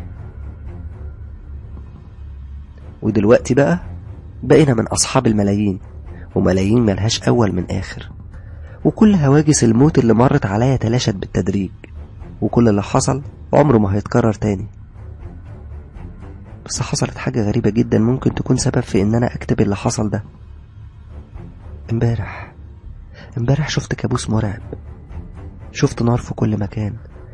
ودلوقتي بقى بقينا من اصحاب الملايين وملايين ملهاش اول من اخر وكل هواجس الموت اللي مرت عليا تلاشت بالتدريج وكل اللي حصل عمره ما هيتكرر تاني بس حصلت حاجة غريبة جدا ممكن تكون سبب في ان انا اكتب اللي حصل ده امبارح امبارح شفت كابوس مرعب شفت نار في كل مكان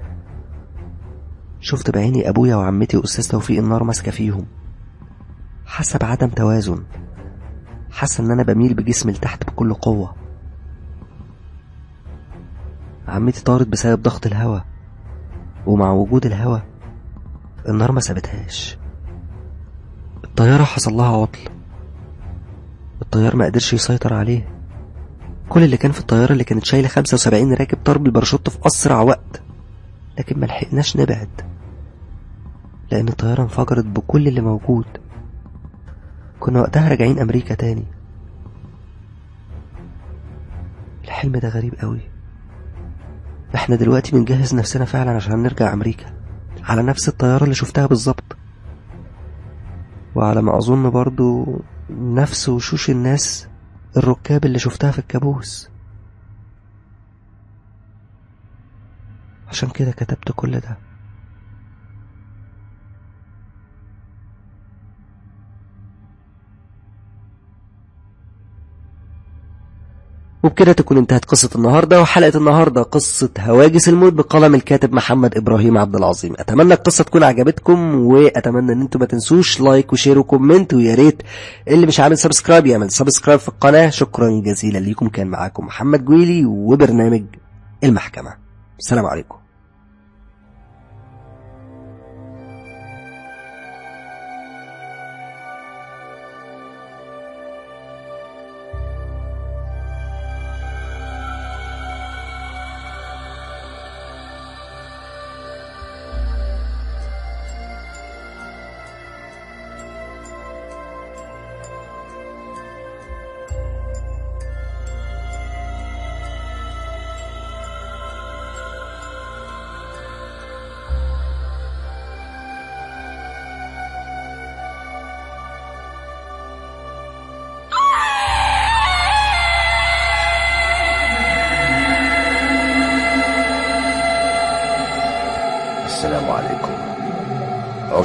شفت بعيني ابويا وعمتي واستاذ توفيق النار ماسكه فيهم حاسه بعدم توازن حاسه ان انا بميل بجسمي لتحت بكل قوه عمتي طارت بسبب ضغط الهوا ومع وجود الهوا النار ما سابتهاش الطياره حصل لها عطل الطيار ما قدرش يسيطر عليه كل اللي كان في الطيارة اللي كانت شايلة 75 راكب طار بالباراشوت في أسرع وقت لكن ما لحقناش نبعد لأن الطيارة انفجرت بكل اللي موجود كنا وقتها راجعين أمريكا تاني الحلم ده غريب قوي احنا دلوقتي بنجهز نفسنا فعلا عشان نرجع أمريكا على نفس الطيارة اللي شفتها بالظبط وعلى ما أظن برضو نفس وشوش الناس الركاب اللي شفتها في الكابوس عشان كده كتبت كل ده وبكده تكون انتهت قصة النهاردة وحلقة النهاردة قصة هواجس الموت بقلم الكاتب محمد إبراهيم عبد العظيم أتمنى القصة تكون عجبتكم وأتمنى أن انتم ما تنسوش لايك وشير وكومنت ويا ريت اللي مش عامل سبسكرايب يعمل سبسكرايب في القناة شكرا جزيلا ليكم كان معاكم محمد جويلي وبرنامج المحكمة السلام عليكم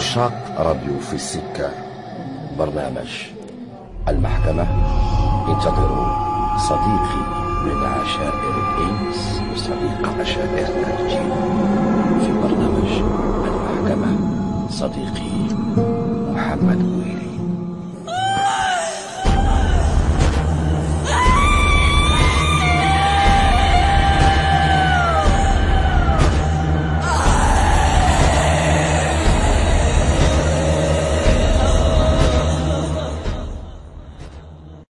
عشاق راديو في السكة برنامج المحكمة انتظروا صديقي من عشائر الإنس وصديق عشائرنا الجن في برنامج المحكمة صديقي محمد ويلي